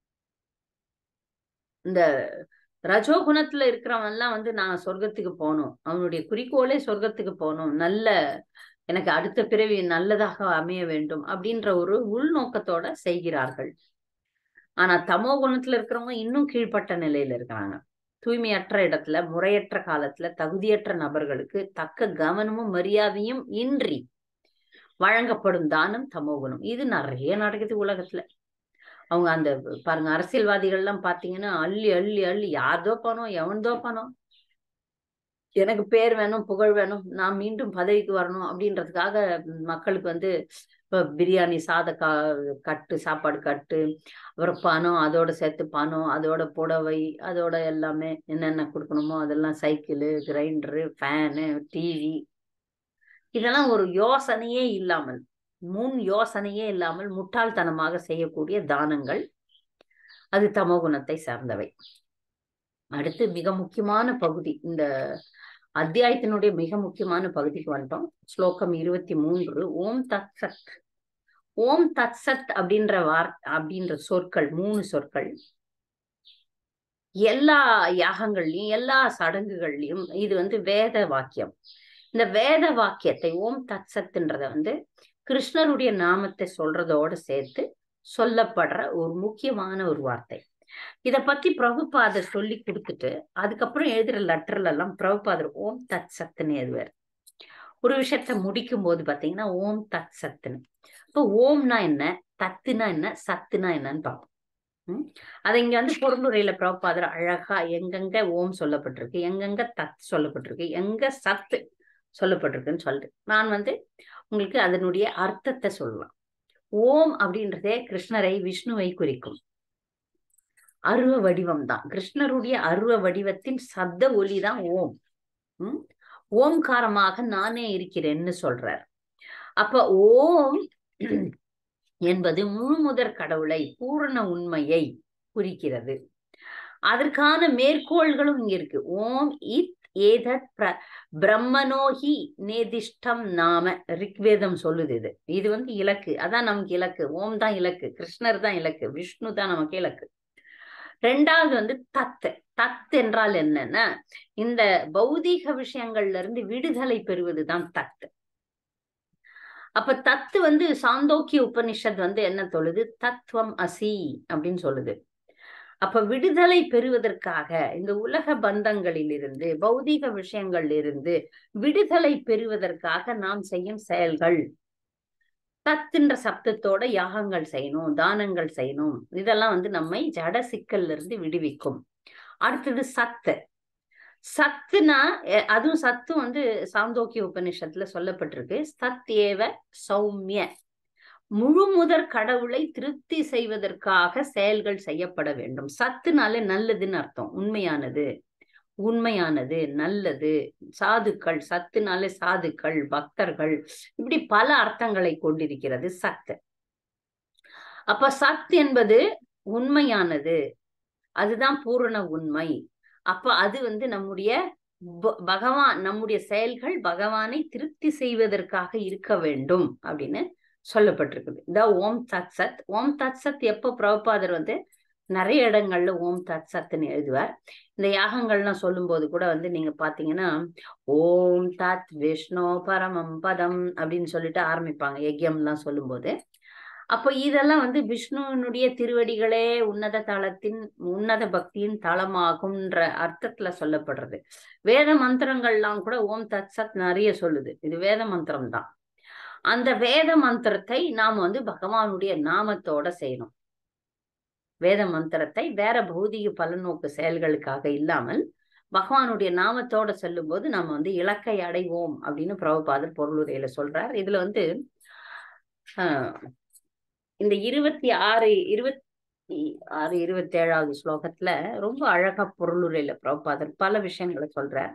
இந்த ரஜோகுணத்துல இருக்கிறவன் எல்லாம் வந்து நான் சொர்க்கத்துக்கு போகணும் அவனுடைய குறிக்கோளே சொர்க்கத்துக்கு போகணும் நல்ல எனக்கு அடுத்த பிறவி நல்லதாக அமைய வேண்டும் அப்படின்ற ஒரு உள்நோக்கத்தோட செய்கிறார்கள் ஆனா தமோ குணத்துல இருக்கிறவங்க இன்னும் கீழ்ப்பட்ட நிலையில இருக்கிறாங்க தூய்மையற்ற இடத்துல முறையற்ற காலத்துல தகுதியற்ற நபர்களுக்கு தக்க கவனமும் மரியாதையும் இன்றி வழங்கப்படும் தானம் தமோகுணம் இது நிறைய நடக்குது உலகத்துல அவங்க அந்த பாருங்க அரசியல்வாதிகள் எல்லாம் பாத்தீங்கன்னா அள்ளி அள்ளி அள்ளி யார்தோ பணம் எவன்தோ பணம் எனக்கு பேர் வேணும் புகழ் வேணும் நான் மீண்டும் பதவிக்கு வரணும் அப்படின்றதுக்காக மக்களுக்கு வந்து இப்ப பிரியாணி சாத கா கட்டு சாப்பாடு கட்டு அப்புறம் பணம் அதோட சேர்த்து பணம் அதோட புடவை அதோட எல்லாமே என்னென்ன கொடுக்கணுமோ அதெல்லாம் சைக்கிளு கிரைண்டரு ஃபேனு டிவி இதெல்லாம் ஒரு யோசனையே இல்லாமல் முன் யோசனையே இல்லாமல் முட்டாள்தனமாக செய்யக்கூடிய தானங்கள் அது தமோகுணத்தை சார்ந்தவை அடுத்து மிக முக்கியமான பகுதி இந்த அத்தியாயத்தினுடைய மிக முக்கியமான பகுதிக்கு வந்துட்டோம் ஸ்லோகம் இருபத்தி மூன்று ஓம் தத் சத் ஓம் தத் சத் அப்படின்ற வார் அப்படின்ற சொற்கள் மூணு சொற்கள் எல்லா யாகங்கள்லயும் எல்லா சடங்குகள்லயும் இது வந்து வேத வாக்கியம் இந்த வேத வாக்கியத்தை ஓம் தத் சத்ன்றத வந்து கிருஷ்ணருடைய நாமத்தை சொல்றதோட சேர்த்து சொல்லப்படுற ஒரு முக்கியமான ஒரு வார்த்தை இத பத்தி பிரபுபாதர் சொல்லி கொடுத்துட்டு அதுக்கப்புறம் எழுதுற லெட்டர்ல எல்லாம் பிரபுபாதர் ஓம் தத் சத்துன்னு எழுதுவார் ஒரு விஷயத்த முடிக்கும் போது பாத்தீங்கன்னா ஓம் தத் சத்துன்னு இப்போ ஓம்னா என்ன தத்துனா என்ன சத்துனா என்னன்னு பார்ப்போம் உம் அதை இங்க வந்து பொருளுரையில பிரபுபாதர் அழகா எங்கெங்க ஓம் சொல்லப்பட்டிருக்கு எங்கெங்க தத் சொல்லப்பட்டிருக்கு எங்க சத்து சொல்லப்பட்டிருக்குன்னு சொல்லிட்டு நான் வந்து உங்களுக்கு அதனுடைய அர்த்தத்தை சொல்லலாம் ஓம் அப்படின்றதே கிருஷ்ணரை விஷ்ணுவை குறிக்கும் அருவ வடிவம் தான் கிருஷ்ணருடைய அருவ வடிவத்தின் சப்த ஒலி தான் ஓம் உம் ஓம்காரமாக நானே இருக்கிறேன்னு சொல்றார் அப்ப ஓம் என்பது முழு முதற் கடவுளை பூரண உண்மையை குறிக்கிறது அதற்கான மேற்கோள்களும் இங்க இருக்கு ஓம் இத் ஏதத் பிர பிரம்மனோஹி நேதிஷ்டம் நாம ரிக்வேதம் சொல்லுது இது இது வந்து இலக்கு அதான் நமக்கு இலக்கு ஓம் தான் இலக்கு கிருஷ்ணர் தான் இலக்கு விஷ்ணு தான் நமக்கு இலக்கு ரெண்டாவது வந்து தத்து தத் என்றால் என்னன்னா இந்த பௌதீக விஷயங்கள்ல இருந்து விடுதலை பெறுவதுதான் தத்து அப்ப தத்து வந்து சாந்தோக்கிய உபனிஷத் வந்து என்ன சொல்லுது தத்துவம் அசி அப்படின்னு சொல்லுது அப்ப விடுதலை பெறுவதற்காக இந்த உலக பந்தங்களிலிருந்து பௌதீக விஷயங்களிலிருந்து விடுதலை பெறுவதற்காக நாம் செய்யும் செயல்கள் தத்துன்ற சப்தத்தோட யாகங்கள் செய்யணும் தானங்கள் செய்யணும் இதெல்லாம் வந்து நம்மை ஜட சிக்கல்ல இருந்து விடுவிக்கும் அடுத்தது சத்து சத்துனா அதுவும் சத்து வந்து சாந்தோக்கிய உபநிஷத்துல சொல்லப்பட்டிருக்கு சத் ஏவ சௌமிய முழு முதற் கடவுளை திருப்தி செய்வதற்காக செயல்கள் செய்யப்பட வேண்டும் சத்துனாலே நல்லதுன்னு அர்த்தம் உண்மையானது உண்மையானது நல்லது சாதுக்கள் சத்துனாலே சாதுக்கள் பக்தர்கள் இப்படி பல அர்த்தங்களை கொண்டிருக்கிறது சத்து அப்ப சத் என்பது உண்மையானது அதுதான் பூரண உண்மை அப்ப அது வந்து நம்முடைய பகவான் நம்முடைய செயல்கள் பகவானை திருப்தி செய்வதற்காக இருக்க வேண்டும் அப்படின்னு சொல்லப்பட்டிருக்குது இந்த ஓம் தத் சத் ஓம் தத் சத் எப்போ பிரபுபாதர் வந்து நிறைய இடங்கள்ல ஓம் தத் சத்துன்னு எழுதுவார் இந்த யாகங்கள்லாம் சொல்லும் போது கூட வந்து நீங்க பாத்தீங்கன்னா ஓம் தத் விஷ்ணு பரமம் பதம் அப்படின்னு சொல்லிட்டு ஆரம்பிப்பாங்க யஜ்யம்லாம் சொல்லும்போது அப்போ இதெல்லாம் வந்து விஷ்ணுவனுடைய திருவடிகளே உன்னத தளத்தின் உன்னத பக்தியின் தளமாகும்ன்ற அர்த்தத்துல சொல்லப்படுறது வேத மந்திரங்கள்லாம் கூட ஓம் தத் சத் நிறைய சொல்லுது இது வேத மந்திரம் தான் அந்த வேத மந்திரத்தை நாம் வந்து பகவானுடைய நாமத்தோட செய்யணும் வேத மந்திரத்தை வேற பௌதிக பலநோக்கு செயல்களுக்காக இல்லாமல் பகவானுடைய நாமத்தோட செல்லும் போது நம்ம வந்து இலக்கை அடைவோம் அப்படின்னு பிரபுபாதர் பொருளுரையில சொல்றார் இதுல வந்து ஆஹ் இந்த இருபத்தி ஆறு இருபத்தி ஆறு இருபத்தி ஏழாவது ஸ்லோகத்துல ரொம்ப அழகா பொருளுரையில பிரபுபாதர் பல விஷயங்களை சொல்றார்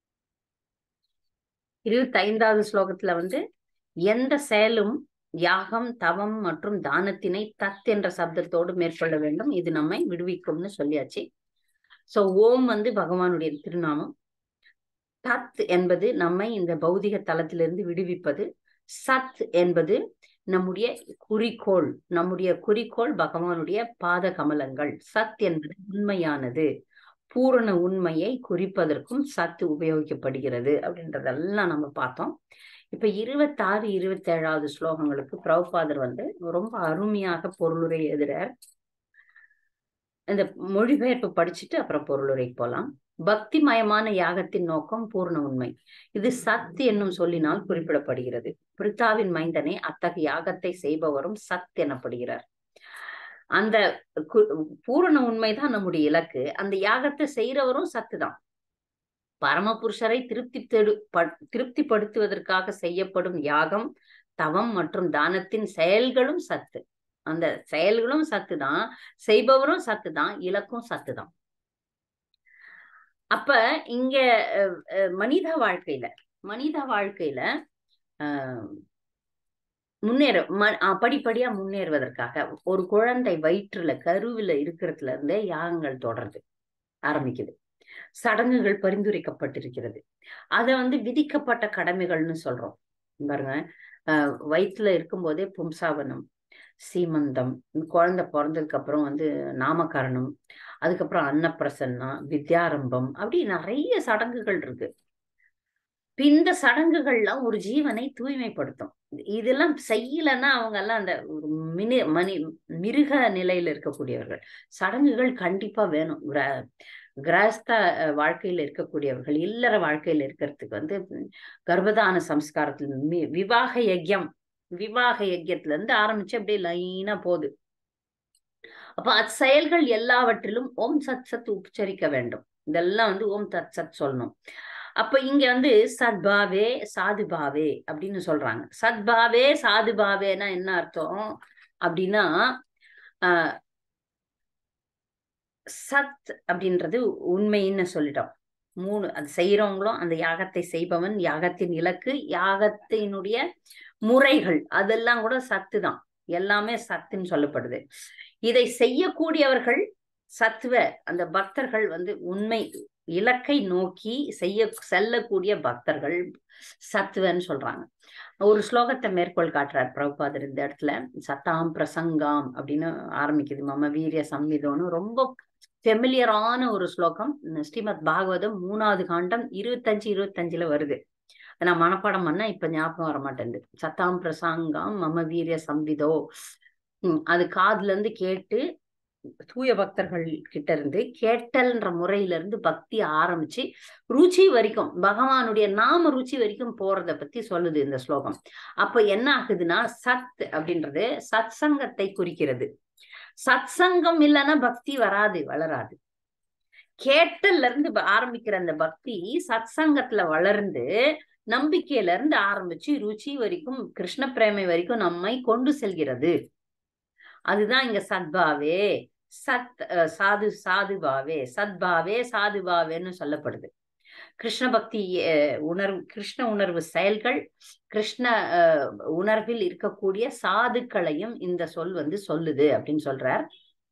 இருபத்தி ஐந்தாவது ஸ்லோகத்துல வந்து எந்த செயலும் யாகம் தவம் மற்றும் தானத்தினை தத் என்ற சப்தத்தோடு மேற்கொள்ள வேண்டும் இது நம்மை விடுவிக்கும்னு சொல்லியாச்சு சோ ஓம் வந்து பகவானுடைய திருநாமம் தத் என்பது நம்மை இந்த பௌதிக தளத்திலிருந்து விடுவிப்பது சத் என்பது நம்முடைய குறிக்கோள் நம்முடைய குறிக்கோள் பகவானுடைய பாத கமலங்கள் சத் என்பது உண்மையானது பூரண உண்மையை குறிப்பதற்கும் சத்து உபயோகிக்கப்படுகிறது அப்படின்றதெல்லாம் நம்ம பார்த்தோம் இப்ப இருபத்தாறு இருபத்தி ஏழாவது ஸ்லோகங்களுக்கு பிரபுபாதர் வந்து ரொம்ப அருமையாக பொருளுரை எழுதுறார் இந்த மொழிபெயர்ப்பு படிச்சுட்டு அப்புறம் பொருளுரைக்கு போலாம் பக்தி மயமான யாகத்தின் நோக்கம் பூர்ண உண்மை இது சத் என்னும் சொல்லினால் குறிப்பிடப்படுகிறது பிரித்தாவின் மைந்தனே அத்தகைய யாகத்தை செய்பவரும் சத் எனப்படுகிறார் அந்த பூரண உண்மைதான் நம்முடைய இலக்கு அந்த யாகத்தை செய்யறவரும் சத்து தான் பரமபுருஷரை திருப்தி திருப்திப்படுத்துவதற்காக செய்யப்படும் யாகம் தவம் மற்றும் தானத்தின் செயல்களும் சத்து அந்த செயல்களும் சத்து தான் செய்பவரும் சத்து தான் இலக்கும் சத்து தான் அப்ப இங்க மனித வாழ்க்கையில மனித வாழ்க்கையில ஆஹ் முன்னேற படிப்படியா முன்னேறுவதற்காக ஒரு குழந்தை வயிற்றுல கருவில இருக்கிறதுல இருந்தே யாகங்கள் தொடருது ஆரம்பிக்குது சடங்குகள் பரிந்துரைக்கப்பட்டிருக்கிறது அத வந்து விதிக்கப்பட்ட கடமைகள்னு சொல்றோம் பாருங்க அஹ் வயிற்றுல இருக்கும்போதே பும்சாவனம் சீமந்தம் குழந்தை பிறந்ததுக்கு அப்புறம் வந்து நாமகரணம் அதுக்கப்புறம் அன்னப்பிரசன்னா வித்யாரம்பம் அப்படி நிறைய சடங்குகள் இருக்கு இந்த சடங்குகள்லாம் ஒரு ஜீவனை தூய்மைப்படுத்தும் இதெல்லாம் செய்யலன்னா அவங்க எல்லாம் அந்த ஒரு மினி மணி மிருக நிலையில இருக்கக்கூடியவர்கள் சடங்குகள் கண்டிப்பா வேணும் கிரகஸ்த வாழ்க்கையில இருக்கக்கூடியவர்கள் இல்லற வாழ்க்கையில இருக்கிறதுக்கு வந்து கர்ப்பதான சம்ஸ்காரத்துல விவாக யஜ்யம் விவாக யஜ்யத்துல இருந்து ஆரம்பிச்சு அப்படியே லைனா போகுது அப்ப அச்செயல்கள் எல்லாவற்றிலும் ஓம் சத் சத் உச்சரிக்க வேண்டும் இதெல்லாம் வந்து ஓம் தத் சத் சொல்லணும் அப்ப இங்க வந்து சத்பாவே சாதுபாவே அப்படின்னு சொல்றாங்க சத்பாவே சாதுபாவேனா என்ன அர்த்தம் அப்படின்னா ஆஹ் சத் அப்படின்றது உண்மைன்னு சொல்லிட்டோம் மூணு அது செய்யறவங்களும் அந்த யாகத்தை செய்பவன் யாகத்தின் இலக்கு யாகத்தினுடைய முறைகள் அதெல்லாம் கூட சத்து தான் எல்லாமே சத்துன்னு சொல்லப்படுது இதை செய்யக்கூடியவர்கள் சத்துவ அந்த பக்தர்கள் வந்து உண்மை இலக்கை நோக்கி செய்ய செல்லக்கூடிய பக்தர்கள் சத்துவன்னு சொல்றாங்க ஒரு ஸ்லோகத்தை மேற்கோள் காட்டுறார் பிரபுபாதர் இந்த இடத்துல சத்தாம் பிரசங்காம் அப்படின்னு ஆரம்பிக்குது மம வீரிய சம்மிதோன்னு ரொம்ப ஃபெமிலியரான ஒரு ஸ்லோகம் ஸ்ரீமத் பாகவதம் மூணாவது காண்டம் இருபத்தஞ்சு இருபத்தஞ்சுல வருது நான் மனப்பாடம் பண்ண இப்ப ஞாபகம் வர மாட்டேங்குது சத்தாம் பிரசாங்கம் மம வீரிய சம்பிதோ உம் அது காதுல இருந்து கேட்டு தூய பக்தர்கள் கிட்ட இருந்து கேட்டல்ன்ற முறையில இருந்து பக்தி ஆரம்பிச்சு ருச்சி வரைக்கும் பகவானுடைய நாம ருச்சி வரைக்கும் போறத பத்தி சொல்லுது இந்த ஸ்லோகம் அப்ப என்ன ஆகுதுன்னா சத் அப்படின்றது சத் சங்கத்தை குறிக்கிறது சத் சங்கம் இல்லைன்னா பக்தி வராது வளராது கேட்டல்ல இருந்து ஆரம்பிக்கிற அந்த பக்தி சத் சங்கத்துல வளர்ந்து நம்பிக்கையில இருந்து ஆரம்பிச்சு ருச்சி வரைக்கும் கிருஷ்ண பிரேமை வரைக்கும் நம்மை கொண்டு செல்கிறது அதுதான் இங்க சத்பாவே சத் சாது சாதுபாவே சத்பாவே சாதுபாவேன்னு சொல்லப்படுது கிருஷ்ண பக்தி உணர்வு கிருஷ்ண உணர்வு செயல்கள் கிருஷ்ண உணர்வில் இருக்கக்கூடிய சாதுக்களையும் இந்த சொல் வந்து சொல்லுது அப்படின்னு சொல்றார்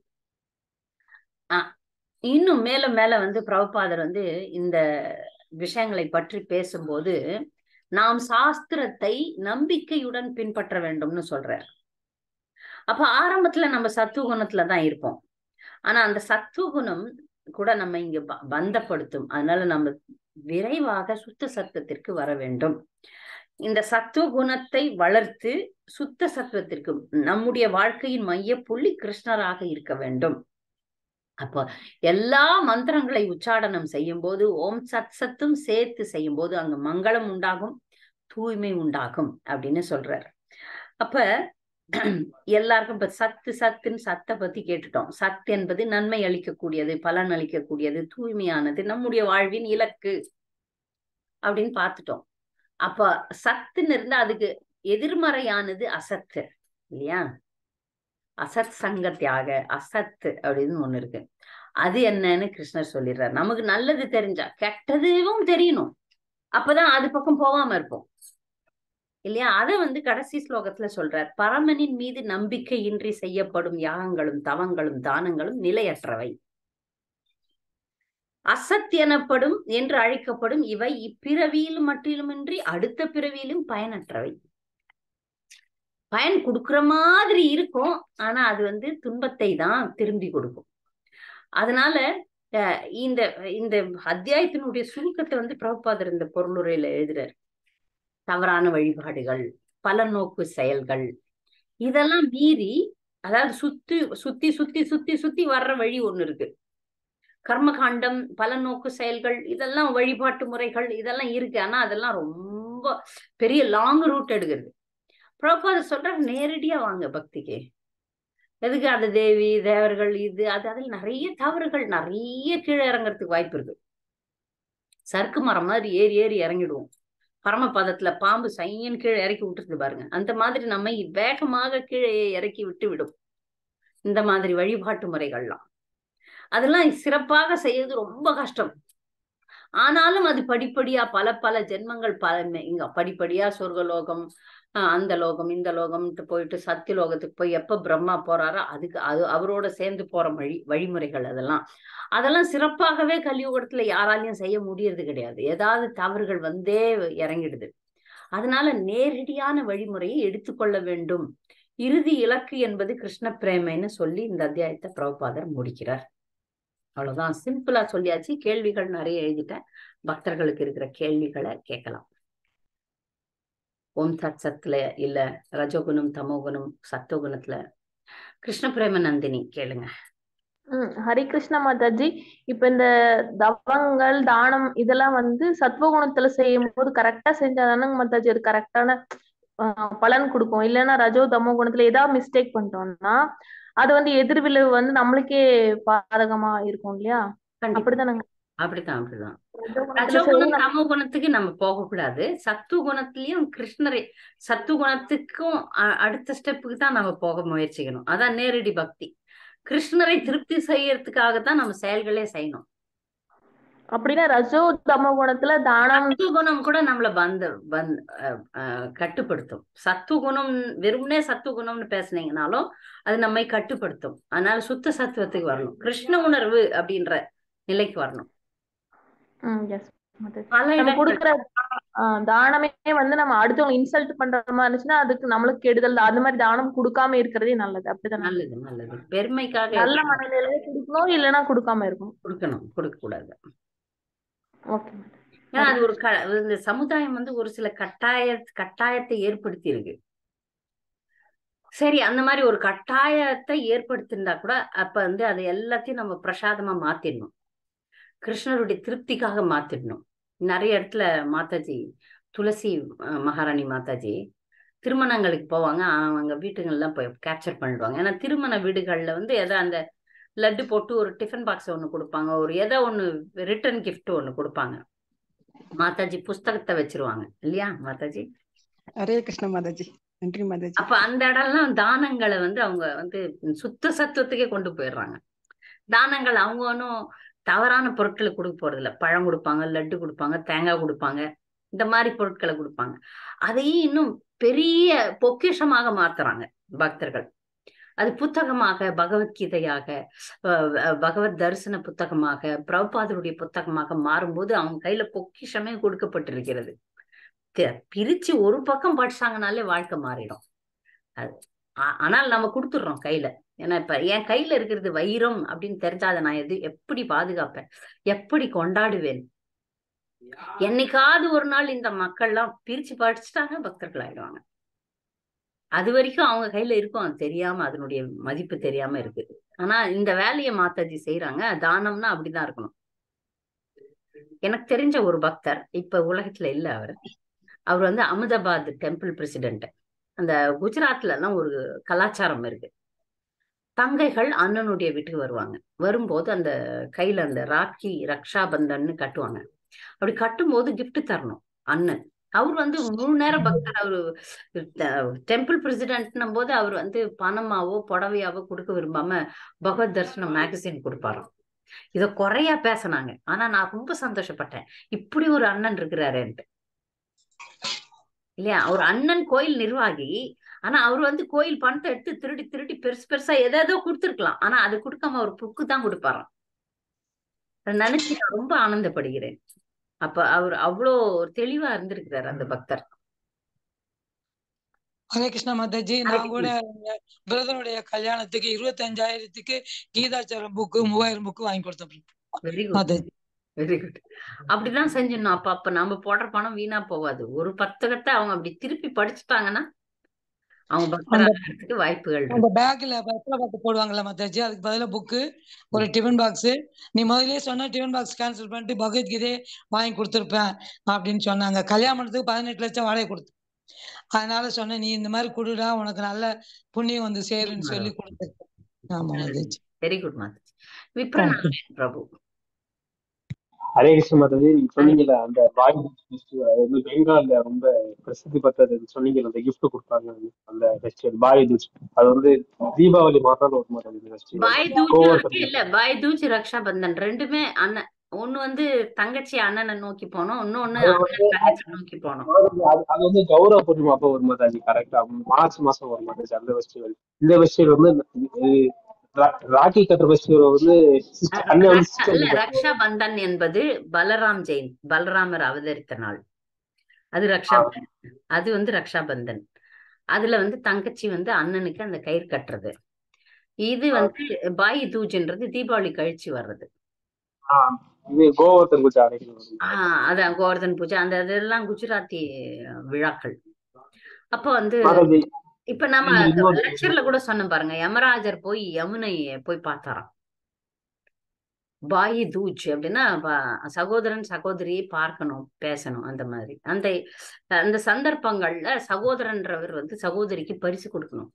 ஆஹ் இன்னும் மேல மேல வந்து பிரபுபாதர் வந்து இந்த விஷயங்களை பற்றி பேசும்போது நாம் சாஸ்திரத்தை நம்பிக்கையுடன் பின்பற்ற வேண்டும்னு சொல்றார் அப்ப ஆரம்பத்துல நம்ம சத்துவகுணத்துல தான் இருப்போம் ஆனா அந்த சத்துவகுணம் கூட நம்ம இங்க பந்தப்படுத்தும் அதனால நம்ம விரைவாக சுத்த சத்தத்திற்கு வர வேண்டும் இந்த சத்துவ குணத்தை வளர்த்து சுத்த சத்துவத்திற்கு நம்முடைய வாழ்க்கையின் மைய புள்ளி கிருஷ்ணராக இருக்க வேண்டும் அப்போ எல்லா மந்திரங்களை உச்சாடனம் செய்யும் போது ஓம் சத் சத்தும் சேர்த்து செய்யும் போது அங்க மங்களம் உண்டாகும் தூய்மை உண்டாகும் அப்படின்னு சொல்றாரு அப்ப எல்லாருக்கும் இப்ப சத்து சத்துன்னு சத்தை பத்தி கேட்டுட்டோம் சத் என்பது நன்மை அளிக்கக்கூடியது பலன் அளிக்கக்கூடியது தூய்மையானது நம்முடைய வாழ்வின் இலக்கு அப்படின்னு பார்த்துட்டோம் அப்ப சத்துன்னு இருந்தா அதுக்கு எதிர்மறையானது அசத்து இல்லையா அசத் சங்கத்தியாக அசத்து அப்படின்னு ஒண்ணு இருக்கு அது என்னன்னு கிருஷ்ணர் சொல்லிடுறாரு நமக்கு நல்லது தெரிஞ்சா கெட்டதுவும் தெரியணும் அப்பதான் அது பக்கம் போகாம இருப்போம் இல்லையா அதை வந்து கடைசி ஸ்லோகத்துல சொல்றார் பரமனின் மீது நம்பிக்கையின்றி செய்யப்படும் யாகங்களும் தவங்களும் தானங்களும் நிலையற்றவை அசத் எனப்படும் என்று அழைக்கப்படும் இவை இப்பிறவியில் மட்டிலுமின்றி அடுத்த பிறவியிலும் பயனற்றவை பயன் கொடுக்குற மாதிரி இருக்கும் ஆனா அது வந்து துன்பத்தை தான் திரும்பி கொடுக்கும் அதனால அஹ், இந்த இந்த அத்தியாயத்தினுடைய சுருக்கத்தை வந்து பிரபுபாதர் இந்த பொருளுரையில எழுதுறாரு தவறான வழிபாடுகள் பலநோக்கு செயல்கள் இதெல்லாம் மீறி அதாவது சுத்தி சுத்தி சுத்தி சுத்தி சுத்தி வர்ற வழி ஒண்ணு இருக்கு கர்மகாண்டம் பலநோக்கு செயல்கள் இதெல்லாம் வழிபாட்டு முறைகள் இதெல்லாம் இருக்கு ஆனா அதெல்லாம் ரொம்ப பெரிய லாங் ரூட் எடுக்கிறது பிரபாதர் சொல்ற நேரடியா வாங்க பக்திக்கு எதுக்கு அந்த தேவி தேவர்கள் இது அது அதில் நிறைய தவறுகள் நிறைய கீழே இறங்குறதுக்கு வாய்ப்பு இருக்கு சறுக்கு மரம் மாதிரி ஏறி ஏறி இறங்கிடுவோம் பரமபதத்துல பாம்பு சையன் கீழே இறக்கி விட்டுருது பாருங்க அந்த மாதிரி நம்மை வேகமாக கீழே இறக்கி விட்டு விடும் இந்த மாதிரி வழிபாட்டு முறைகள்லாம் அதெல்லாம் சிறப்பாக செய்யறது ரொம்ப கஷ்டம் ஆனாலும் அது படிப்படியா பல பல ஜென்மங்கள் பல இங்க படிப்படியா சொர்க்கலோகம் ஆஹ் அந்த லோகம் இந்த லோகம்ட்டு போயிட்டு சத்திய லோகத்துக்கு போய் எப்ப பிரம்மா போறாரோ அதுக்கு அது அவரோட சேர்ந்து போற வழி வழிமுறைகள் அதெல்லாம் அதெல்லாம் சிறப்பாகவே கலியுகத்துல யாராலையும் செய்ய முடியறது கிடையாது ஏதாவது தவறுகள் வந்தே இறங்கிடுது அதனால நேரடியான வழிமுறையை எடுத்துக்கொள்ள வேண்டும் இறுதி இலக்கு என்பது கிருஷ்ண பிரேமைன்னு சொல்லி இந்த அத்தியாயத்தை பிரபுபாதர் முடிக்கிறார் அவ்வளவுதான் சிம்பிளா சொல்லியாச்சு கேள்விகள் நிறைய எழுதிட்டேன் பக்தர்களுக்கு இருக்கிற கேள்விகளை கேட்கலாம் ஓம் சத் சத்துல இல்ல ரஜோகுணம் தமோகுணம் சத்தோகுணத்துல கிருஷ்ண பிரேம நந்தினி கேளுங்க ம் ஹரி கிருஷ்ண மாதாஜி இப்ப இந்த தவங்கள் தானம் இதெல்லாம் வந்து சத்வகுணத்துல செய்யும் போது கரெக்டா செஞ்சாதானங்க மாதாஜி அது கரெக்டான பலன் கொடுக்கும் இல்லைன்னா ரஜோ தமோ குணத்துல ஏதாவது மிஸ்டேக் பண்ணிட்டோம்னா அது வந்து எதிர்விளைவு வந்து நம்மளுக்கே பாதகமா இருக்கும் இல்லையா கண்டிப்பா அப்படிதானங்க அப்படித்தான் அப்படிதான் ரஜோ குணத்துல ரஜோகுணம் செய்யணும் தமோ குணத்துக்கு நம்ம போகக்கூடாது சத்து குணத்திலயும் கிருஷ்ணரை சத்து குணத்துக்கும் அ- அடுத்த ஸ்டெப்புக்கு தான் நம்ம போக முயற்சிக்கணும் அதான் நேரடி பக்தி கிருஷ்ணரை திருப்தி செய்யறதுக்காக தான் நம்ம செயல்களே செய்யணும் அப்படின்னா ரஜோ தமோ குணத்துல தானம் சத்து குணம் கூட நம்மள பந்த பந்த் அஹ் அஹ் கட்டுப்படுத்தும் சத்து குணம் வெறுமனே சத்து குணம்னு பேசுனீங்கனாலும் அது நம்மை கட்டுப்படுத்தும் அதனால சுத்த சத்துவத்துக்கு வரணும் கிருஷ்ண உணர்வு அப்படின்ற நிலைக்கு வரணும் ம் எஸ் மாதாஜி பல நம்ம இடங்கள் கொடுக்குற ஆஹ் தானமே வந்து நம்ம அடுத்தவங்க இன்சல்ட் பண்ற மாதிரி இருந்துச்சுன்னா அதுக்கு நம்மளுக்கு கெடுதல் தான். அந்த மாதிரி தானம் கொடுக்காம இருக்கிறதே நல்லது அப்படிதானே நல்லது நல்லது பெருமைக்காக நல்ல எதுவும் மனநிலையில கொடுக்கணும் இல்லைன்னா கொடுக்காம இருக்கணும் கொடுக்கணும் கொடுக்க கூடாது ஓகே ஏன்னா அது ஒரு க இந்த சமுதாயம் வந்து ஒரு சில கட்டாய கட்டாயத்தை ஏற்படுத்தி இருக்கு சரி அந்த மாதிரி ஒரு கட்டாயத்தை ஏற்படுத்தியிருந்தா கூட அப்ப வந்து அது எல்லாத்தையும் நம்ம பிரசாதமா மாத்திடணும் கிருஷ்ணருடைய திருப்திக்காக மாத்திடணும் நிறைய இடத்துல மாதாஜி துளசி அஹ், மகாராணி மாதாஜி திருமணங்களுக்கு போவாங்க அவங்க வீட்டுங்கள்லாம் போய் கேப்சர் பண்ணிடுவாங்க ஏன்னா திருமண வீடுகள்ல வந்து எதோ அந்த லட்டு போட்டு ஒரு டிஃபன் பாக்ஸ் ஒன்று கொடுப்பாங்க ஒரு ஏதோ ஒன்று ரிட்டர்ன் கிஃப்ட் ஒன்று கொடுப்பாங்க மாதாஜி புஸ்தகத்தை வச்சிருவாங்க இல்லையா மாதாஜி ஹரே கிருஷ்ண மாதாஜி நன்றி மாதாஜி அப்ப அந்த இடம்லாம் தானங்களை வந்து அவங்க வந்து சுத்த சத்துவத்துக்கே கொண்டு போயிடுறாங்க தானங்கள் அவங்க ஒன்றும் தவறான பொருட்களை கொடுக்க போறது இல்ல பழம் கொடுப்பாங்க லட்டு கொடுப்பாங்க தேங்காய் கொடுப்பாங்க இந்த மாதிரி பொருட்களை கொடுப்பாங்க அதையும் இன்னும் பெரிய பொக்கிஷமாக மாத்துறாங்க பக்தர்கள் அது புத்தகமாக பகவத்கீதையாக அஹ் அஹ் பகவத் தரிசன புத்தகமாக பிரபுபாதருடைய புத்தகமாக மாறும்போது அவங்க கையில பொக்கிஷமே கொடுக்கப்பட்டிருக்கிறது தி- பிரிச்சு ஒரு பக்கம் படிச்சாங்கனாலே வாழ்க்கை மாறிடும் அது ஆ- ஆனால் நம்ம கொடுத்துடுறோம் கையில ஏன்னா இப்ப என் கையில இருக்கிறது வைரம் அப்படின்னு தெரிஞ்சா அதை நான் எது எப்படி பாதுகாப்பேன் எப்படி கொண்டாடுவேன் என்னைக்காவது ஒரு நாள் இந்த மக்கள்லாம் பிரிச்சு படிச்சுட்டாங்க பக்தர்கள் ஆயிடுவாங்க அது வரைக்கும் அவங்க கையில இருக்கும் அது தெரியாம அதனுடைய மதிப்பு தெரியாம இருக்கு ஆனா இந்த வேலையை மாத்தாஜி செய்யறாங்க தானம்னா அப்படிதான் இருக்கணும் எனக்கு தெரிஞ்ச ஒரு பக்தர் இப்ப உலகத்துல இல்ல அவர் அவர் வந்து அகமதாபாத் டெம்பிள் பிரசிடென்ட் அந்த குஜராத்ல எல்லாம் ஒரு கலாச்சாரம் இருக்கு தங்கைகள் அண்ணனுடைய வீட்டுக்கு வருவாங்க வரும்போது அந்த கையில அந்த ராக்கி ரக்ஷா பந்தன்னு கட்டுவாங்க அப்படி கட்டும்போது gift தரணும் அண்ணன் அவர் வந்து முழு நேர பக்தர் அவரு டெம்பிள் பிரசிடென்ட்னும் போது அவர் வந்து பணமாவோ புடவையாவோ கொடுக்க விரும்பாம பகவத் தர்ஷனம் மேகசின் கொடுப்பாராம் இத குறையா பேசினாங்க ஆனா நான் ரொம்ப சந்தோஷப்பட்டேன் இப்படி ஒரு அண்ணன் இருக்கிறாருன்ட்டு இல்லையா ஒரு அண்ணன் கோயில் நிர்வாகி ஆனா அவர் வந்து கோயில் பணத்தை எடுத்து திருடி திருடி பெருசு பெருசா எதேதோ கொடுத்துருக்கலாம் ஆனா அது கொடுக்காம அவர் புக்கு தான் கொடுப்பாராம் அதை நினைச்சு நான் ரொம்ப ஆனந்தப்படுகிறேன் அப்ப அவர் அவ்வளோ தெளிவா இருந்திருக்கிறார் அந்த பக்தர் ஹரே கிருஷ்ணா மாதாஜி ஹரே நான் கூட பிரதருடைய கல்யாணத்துக்கு இருபத்தஞ்சாயிரத்துக்கு கீதாச்சாரம் புக்கு மூவாயிரம் புக்கு வாங்கி கொடுத்தேன் very good Mataji very good அப்படிதான் செஞ்சிடணும் அப்ப அப்ப நம்ம போடுற பணம் வீணா போகாது ஒரு புத்தகத்தை அவங்க அப்படி திருப்பி படிச்சுட்டாங்கன்னா அவங்க அந்த பக்தராகிறதுக்கு வாய்ப்புகள் அந்த இருக்கு பேக்ல பத்திர பாட்டு போடுவாங்கல்ல மாதாஜி அதுக்கு பதிலா புக்கு ஒரு டிஃபன் பாக்ஸ் நீ முதல்லயே சொன்ன டிஃபன் பாக்ஸ் கேன்சல் பண்ணிட்டு பகவத்கீதையே வாங்கி கொடுத்துருப்பேன் அப்படின்னு சொன்னாங்க கல்யாணத்துக்கு பதினெட்டு லட்சம் வாடகை கொடுத்து அதனால சொன்னேன் நீ இந்த மாதிரி கொடுடா உனக்கு நல்ல புண்ணியம் வந்து சேருன்னு சொல்லி கொடுத்துருக்கேன் ஆமா மாதாஜி வெரி குட் மாதாஜி விப்ரநாராயண் பிரபு ஹரே கிருஷ்ண மாதாஜி நீங்க சொன்னீங்கல்ல அந்த பாய் ஃபெஸ்டிவல் அது வந்து பெங்கால்ல ரொம்ப பிரசித்தி பெற்றது சொன்னீங்கல்ல அந்த gift கொடுப்பாங்க அந்த ஃபெஸ்டிவல் பாய் தூஜ் அது வந்து தீபாவளி மாதம் ஒரு மாதம் இந்த ஃபெஸ்டிவல் பாய் தூஜ் கோவர்த்தன் இல்ல பாய் தூஜ் ரக்ஷா பந்தன் ரெண்டுமே அண்ணன் ஒண்ணு வந்து தங்கச்சி அண்ணனை நோக்கி போனோம் இன்னொன்னு அது அண்ணன் வந்து தங்கச்சி நோக்கி போனோம் அது அது வந்து கௌரவ பூர்ணிமா அப்போ ஒரு மாதாஜி கரெக்டா மார்ச் மாசம் ஒரு மாதாஜி அந்த ஃபெஸ்டிவல் இந்த ஃபெஸ்டிவல் வந்து இது ரா- ராக்கி கட்டுற ஃபெஸ்டிவல் வந்து sister- அண்ணன் வந்து ரக்ஷா இல்ல சிஸ்டர் ரக்ஷா பந்தன் என்பது பலராம் ஜெயின் பலராமர் அவதரித்த நாள் அது ரக்ஷா பந்தன் அது வந்து ரக்ஷா பந்தன் அதுல வந்து தங்கச்சி வந்து அண்ணனுக்கு அந்த கயிறு கட்டுறது இது வந்து பாய் தூஜ்ன்றது தீபாவளி கழிச்சு வர்றது இது கோவர்த்தன் பூஜை அடைக்கணும் ஆஹ் அதான் கோவர்தன் பூஜை அந்த இதெல்லாம் குஜராத்தி விழாக்கள் அப்ப வந்து மாதாஜி இப்ப நம்ம இது இன்னொரு லெக்சர்ல கூட சொன்னோம் பாருங்க யமராஜர் போய் யமுனை போய் பார்த்தாராம் பாயி தூஜ் அப்படின்னா ப- சகோதரன் சகோதரியை பார்க்கணும் பேசணும் அந்த மாதிரி அந்த அந்த சந்தர்ப்பங்கள்ல சகோதரன்றவர் வந்து சகோதரிக்கு பரிசு கொடுக்கணும்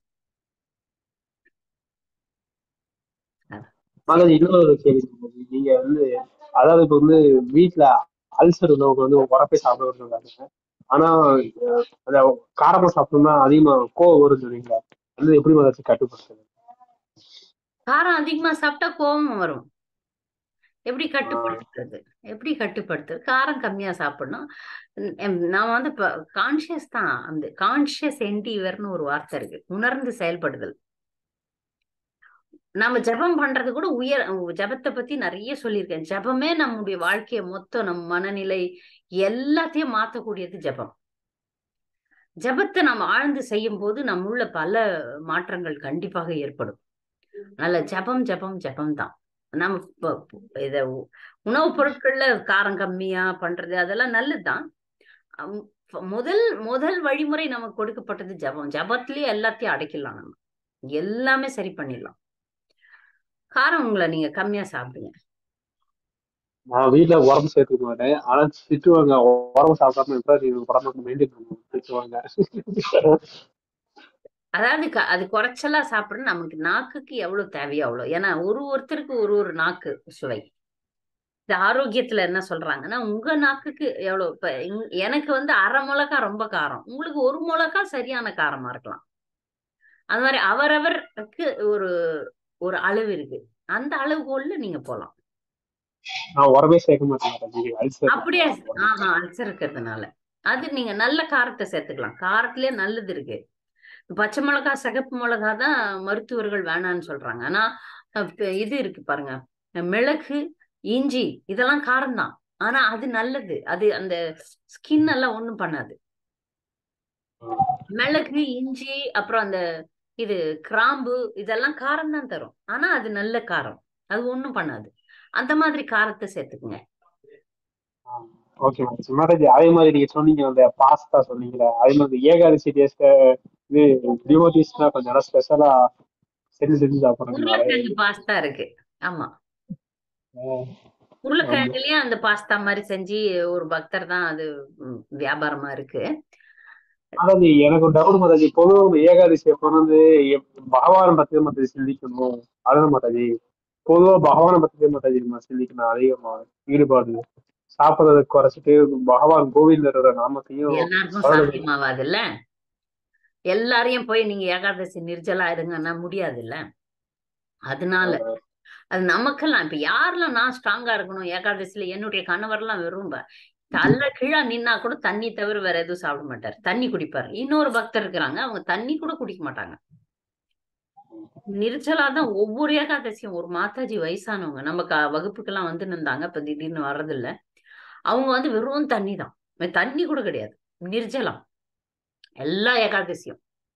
மாதாஜி இன்னொரு கேள்வி மாதாஜி. நீங்க வந்து அதாவது இப்ப வந்து வீட்ல அல்சர் உள்ளவங்க வந்து உரப்பே சாப்பிட சொல்றாங்க ஆனா அஹ், அத காரமா சாப்பிட்டோம்னா அதிகமா கோவம் வரும்னு சொல்றீங்களா அது எப்படி மாதாஜி கட்டுப்படுத்துறது காரம் அதிகமா சாப்பிட்டா கோபம் வரும் எப்படி கட்டுப்படுத்துறது எப்படி கட்டுப்படுத்துறது காரம் கம்மியா சாப்பிடணும் உம் எம் நான் வந்து இப்ப கான்சியஸ் தான் அந்த கான்சியஸ் என்டிவர்னு ஒரு வார்த்தை இருக்கு உணர்ந்து செயல்படுதல் நம்ம ஜெபம் பண்றது கூட உயர் ஜெபத்தை பத்தி நிறைய சொல்லியிருக்கேன் ஜெபமே நம்முடைய வாழ்க்கைய மொத்தம் நம்ம மனநிலை எல்லாத்தையும் மாத்தக்கூடியது ஜெபம் ஜெபத்தை நம்ம ஆழ்ந்து செய்யும் போது நம்முள்ள பல மாற்றங்கள் கண்டிப்பாக ஏற்படும் அதனால ஜெபம் ஜெபம் ஜெபம் தான் நம்ம இப்ப- இத உ- உணவுப் பொருட்கள்ல காரம் கம்மியா பண்றது அதெல்லாம் நல்லதுதான் அம், ஃப- முதல் முதல் வழிமுறை நமக்கு கொடுக்கப்பட்டது ஜெபம் ஜெபத்திலேயே எல்லாத்தையும் அடைக்கலாம் நம்ம எல்லாமே சரி பண்ணிடலாம் காரம் உங்களை நீங்க கம்மியா சாப்பிடுங்க நான் வீட்ல உடம்பு சேர்த்துக்க மாட்டேன் ஆனா திட்டுவாங்க உடம்பு சாப்பிடாம எப்ப நீ உடம்புக்கு மெயின்டைன் பண்ணணும் திட்டுவாங்க அதாவது க- அது குறைச்சலா சாப்பிடணும் நமக்கு நாக்குக்கு எவ்வளவு தேவையோ அவ்வளவு ஏன்னா ஒரு ஒருத்தருக்கு ஒரு ஒரு நாக்கு சுவை இந்த ஆரோக்கியத்துல என்ன சொல்றாங்கன்னா உங்க நாக்குக்கு எவ்வளவு இப்ப இங்க- எனக்கு வந்து அரை மிளகா ரொம்ப காரம் உங்களுக்கு ஒரு மிளகா சரியான காரமா இருக்கலாம் அது மாதிரி அவரவருக்கு ஒரு ஒரு அளவு இருக்கு அந்த அளவுகோல்ல நீங்க போலாம் நான் உரமே சேர்க்க மாட்டேன் மாதாஜி அல்சர் அப்படியே ஆஹா அல்சர் இருக்கிறதுனால அது நீங்க நல்ல காரத்தை சேர்த்துக்கலாம் காரத்திலே நல்லது இருக்கு பச்சை மிளகா சிகப்பு மிளகா தான் மருத்துவர்கள் வேணான்னு சொல்றாங்க ஆனா அஹ் இப்ப இது இருக்கு பாருங்க மிளகு இஞ்சி இதெல்லாம் காரம்தான் ஆனா அது நல்லது அது அந்த ஸ்கின் எல்லாம் ஒண்ணும் பண்ணாது மிளகு இஞ்சி அப்புறம் அந்த இது கிராம்பு இதெல்லாம் காரம் தான் தரும் ஆனா அது நல்ல காரம் அது ஒண்ணும் பண்ணாது அந்த மாதிரி காரத்தை சேர்த்துக்குங்க ஓகே மாதாஜி மாதாஜி அதே மாதிரி நீங்க சொன்னீங்க அந்த பாஸ்தா சொன்னீங்களே அதே மாதிரி ஏகாதசி டேஸ்ல இது டிவோட்டிஸ்னா கொஞ்சம் நல்லா ஸ்பெஷலா செஞ்சு செஞ்சு சாப்பிடுறாங்க நிறைய உருளைக்கிழங்கு பாஸ்தா இருக்கு ஆமா உருளைக்கிழங்குலயும் அந்த பாஸ்தா மாதிரி செஞ்சு ஒரு பக்தர் தான் அது ம், வியாபாரமா இருக்கு அதாவது எனக்கு ஒரு டவுட் மாதாஜி பொதுவாக இந்த ஏகாதசி எப்போ வந்து எப்- பகவானை பத்தி மாதாஜி சிந்திக்கணும் அதான் மாதாஜி பொதுவா பகவானை பத்தி மாதாஜி நம்ம சிந்திக்கணும் அதிகமா ஈடுபாடு சாப்பிடுறத குறைச்சிட்டு பகவான் கோவிந்தரோட நாமத்தையும் எல்லாருக்கும் சொல்றது சாத்தியமாவாது இல்ல எல்லாரையும் போய் நீங்க ஏகாதசி நிர்ஜலா இருங்கன்னா முடியாது இல்ல அதனால அது நமக்கெல்லாம் இப்ப யாரெல்லாம் நான் ஸ்ட்ராங்கா இருக்கணும் ஏகாதசியில என்னுடைய கணவர்லாம் வெறும் ப- தள்ள கீழா நின்னா கூட தண்ணி தவிர வேற எதுவும் சாப்பிட மாட்டார் தண்ணி குடிப்பாரு இன்னொரு பக்தர் இருக்கிறாங்க அவங்க தண்ணி கூட குடிக்க மாட்டாங்க நிர்ஜலா தான் ஒவ்வொரு ஏகாதசியும் ஒரு மாதாஜி வயசானவங்க நம்ம க வகுப்புக்கெல்லாம் வந்து நின்றாங்க இப்ப திடீர்னு வர்றதில்ல அவங்க வந்து வெறும் தண்ணி தான் தண்ணி கூட கிடையாது நிர்ஜலம் எல்லா ஏகாதசியும்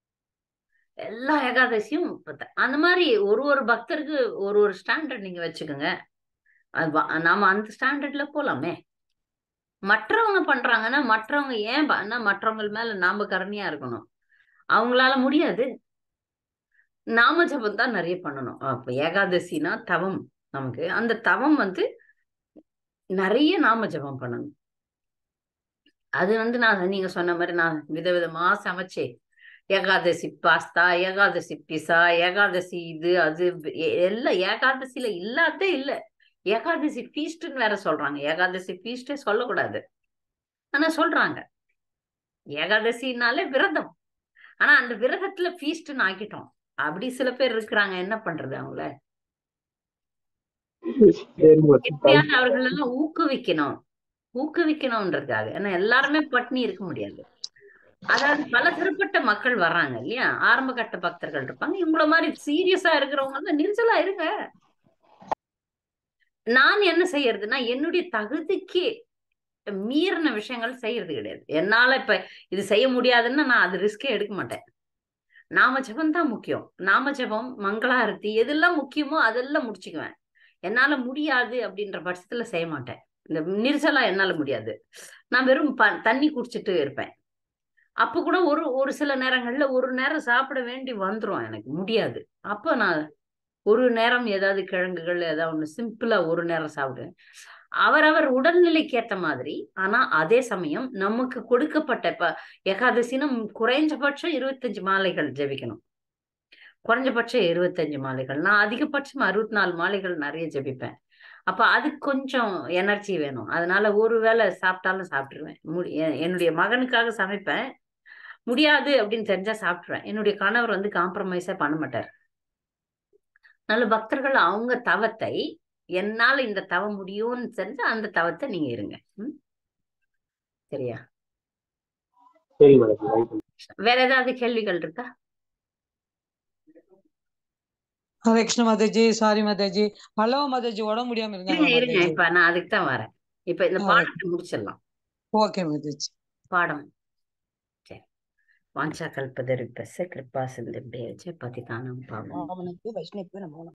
எல்லா ஏகாதசியும் இப்ப த- அந்த மாதிரி ஒரு ஒரு பக்தருக்கு ஒரு ஒரு ஸ்டாண்டர்ட் நீங்க வச்சுக்கோங்க அது வ- நாம அந்த ஸ்டாண்டர்ட்ல போலாமே மற்றவங்க பண்றாங்கன்னா மற்றவங்க ஏன் பண்ணா மற்றவங்க மேல நாம கருணையா இருக்கணும் அவங்களால முடியாது நாம ஜபம் தான் நிறைய பண்ணணும் அப்ப ஏகாதசினா தவம் நமக்கு அந்த தவம் வந்து நிறைய நாம ஜபம் பண்ணணும் அது வந்து நான் நீங்க சொன்ன மாதிரி நான் விதவிதமா சமைச்சே ஏகாதசி பாஸ்தா ஏகாதசி பிசா ஏகாதசி இது அது எ- எல்லாம் ஏகாதசியில இல்லாததே இல்ல ஏகாதசி ஃபீஸ்ட்னு வேற சொல்றாங்க ஏகாதசி ஃபீஸ்டே சொல்லக்கூடாது ஆனா சொல்றாங்க ஏகாதசினாலே விரதம் ஆனா அந்த விரதத்துல ஃபீஸ்ட்னு ஆக்கிட்டோம் அப்படி சில பேர் இருக்கிறாங்க என்ன பண்றது அவங்கள சரி மாதாஜி எப்படியாவது அவர்கள் எல்லாம் ஊக்குவிக்கணும் ஊக்குவிக்கணும்ன்றதுக்காக ஏன்னா எல்லாருமே பட்னி இருக்க முடியாது அதாவது பல தரப்பட்ட மக்கள் வர்றாங்க இல்லையா ஆரம்ப கட்ட பக்தர்கள் இருப்பாங்க இவங்கள மாதிரி சீரியஸா இருக்கிறவங்க வந்து நெரிசலா இருங்க நான் என்ன செய்யறதுன்னா என்னுடைய தகுதிக்கு மீறின விஷயங்கள் செய்யறது கிடையாது என்னால இப்ப இது செய்ய முடியாதுன்னா நான் அது ரிஸ்கே எடுக்க மாட்டேன் நாம ஜெபம் தான் முக்கியம் நாம ஜெபம் மங்களாரத்தி எதெல்லாம் முக்கியமோ அதெல்லாம் முடிச்சுக்குவேன் என்னால முடியாது அப்படின்ற பட்சத்துல செய்ய மாட்டேன் இந்த நெரிசலா என்னால முடியாது நான் வெறும் ப தண்ணி குடிச்சிட்டு இருப்பேன் அப்ப கூட ஒரு ஒரு சில நேரங்கள்ல ஒரு நேரம் சாப்பிட வேண்டி வந்துரும் எனக்கு முடியாது அப்ப நான் ஒரு நேரம் ஏதாவது கிழங்குகள் ஏதாவது ஒண்ணு சிம்பிளா ஒரு நேரம் சாப்பிடுவேன் அவரவர் உடல்நிலைக்கு ஏத்த மாதிரி ஆனா அதே சமயம் நமக்கு கொடுக்கப்பட்ட இப்ப ஏகாதசினா குறைஞ்சபட்சம் இருபத்தஞ்சு மாலைகள் ஜெபிக்கணும் குறைஞ்சபட்சம் இருபத்தஞ்சு மாலைகள் நான் அதிகபட்சம் அறுபத்தி நாலு மாலைகள் நிறைய ஜெபிப்பேன் அப்ப அதுக்கு கொஞ்சம் எனர்ஜி வேணும் அதனால ஒரு வேளை சாப்பிட்டாலும் சாப்பிட்டுருவேன் முடி எ- என்னுடைய மகனுக்காக சமைப்பேன் முடியாது அப்படின்னு தெரிஞ்சா சாப்பிட்டுருவேன் என்னுடைய கணவர் வந்து காம்ப்ரமைஸே பண்ண மாட்டார் நல்ல பக்தர்கள் அவங்க தவத்தை என்னால இந்த தவம் முடியும்னு தெரிஞ்சா அந்த தவத்தை நீங்க இருங்க ம்? சரியா சரி மாதாஜி ரைட் வேற ஏதாவது கேள்விகள் இருக்கா ஹரே கிருஷ்ண மாதாஜி சாரி மாதாஜி பல்லவ மாதாஜி உடம்பு முடியாம இருங்க இருந்தாங்க இருங்க மாதாஜி இப்ப நான் அதுக்கு தான் வரேன் இப்ப இந்த ஆ, பாடத்தை முடிச்சிடலாம் ஓகே மாதாஜி பாடம் சரி வாஞ்சா கல்பதரிப்பச கிருப்பா சிந்துபிய பதிதானம் பாவம் பாவனுக்கு வைஷ்ணவுக்கு நம்ம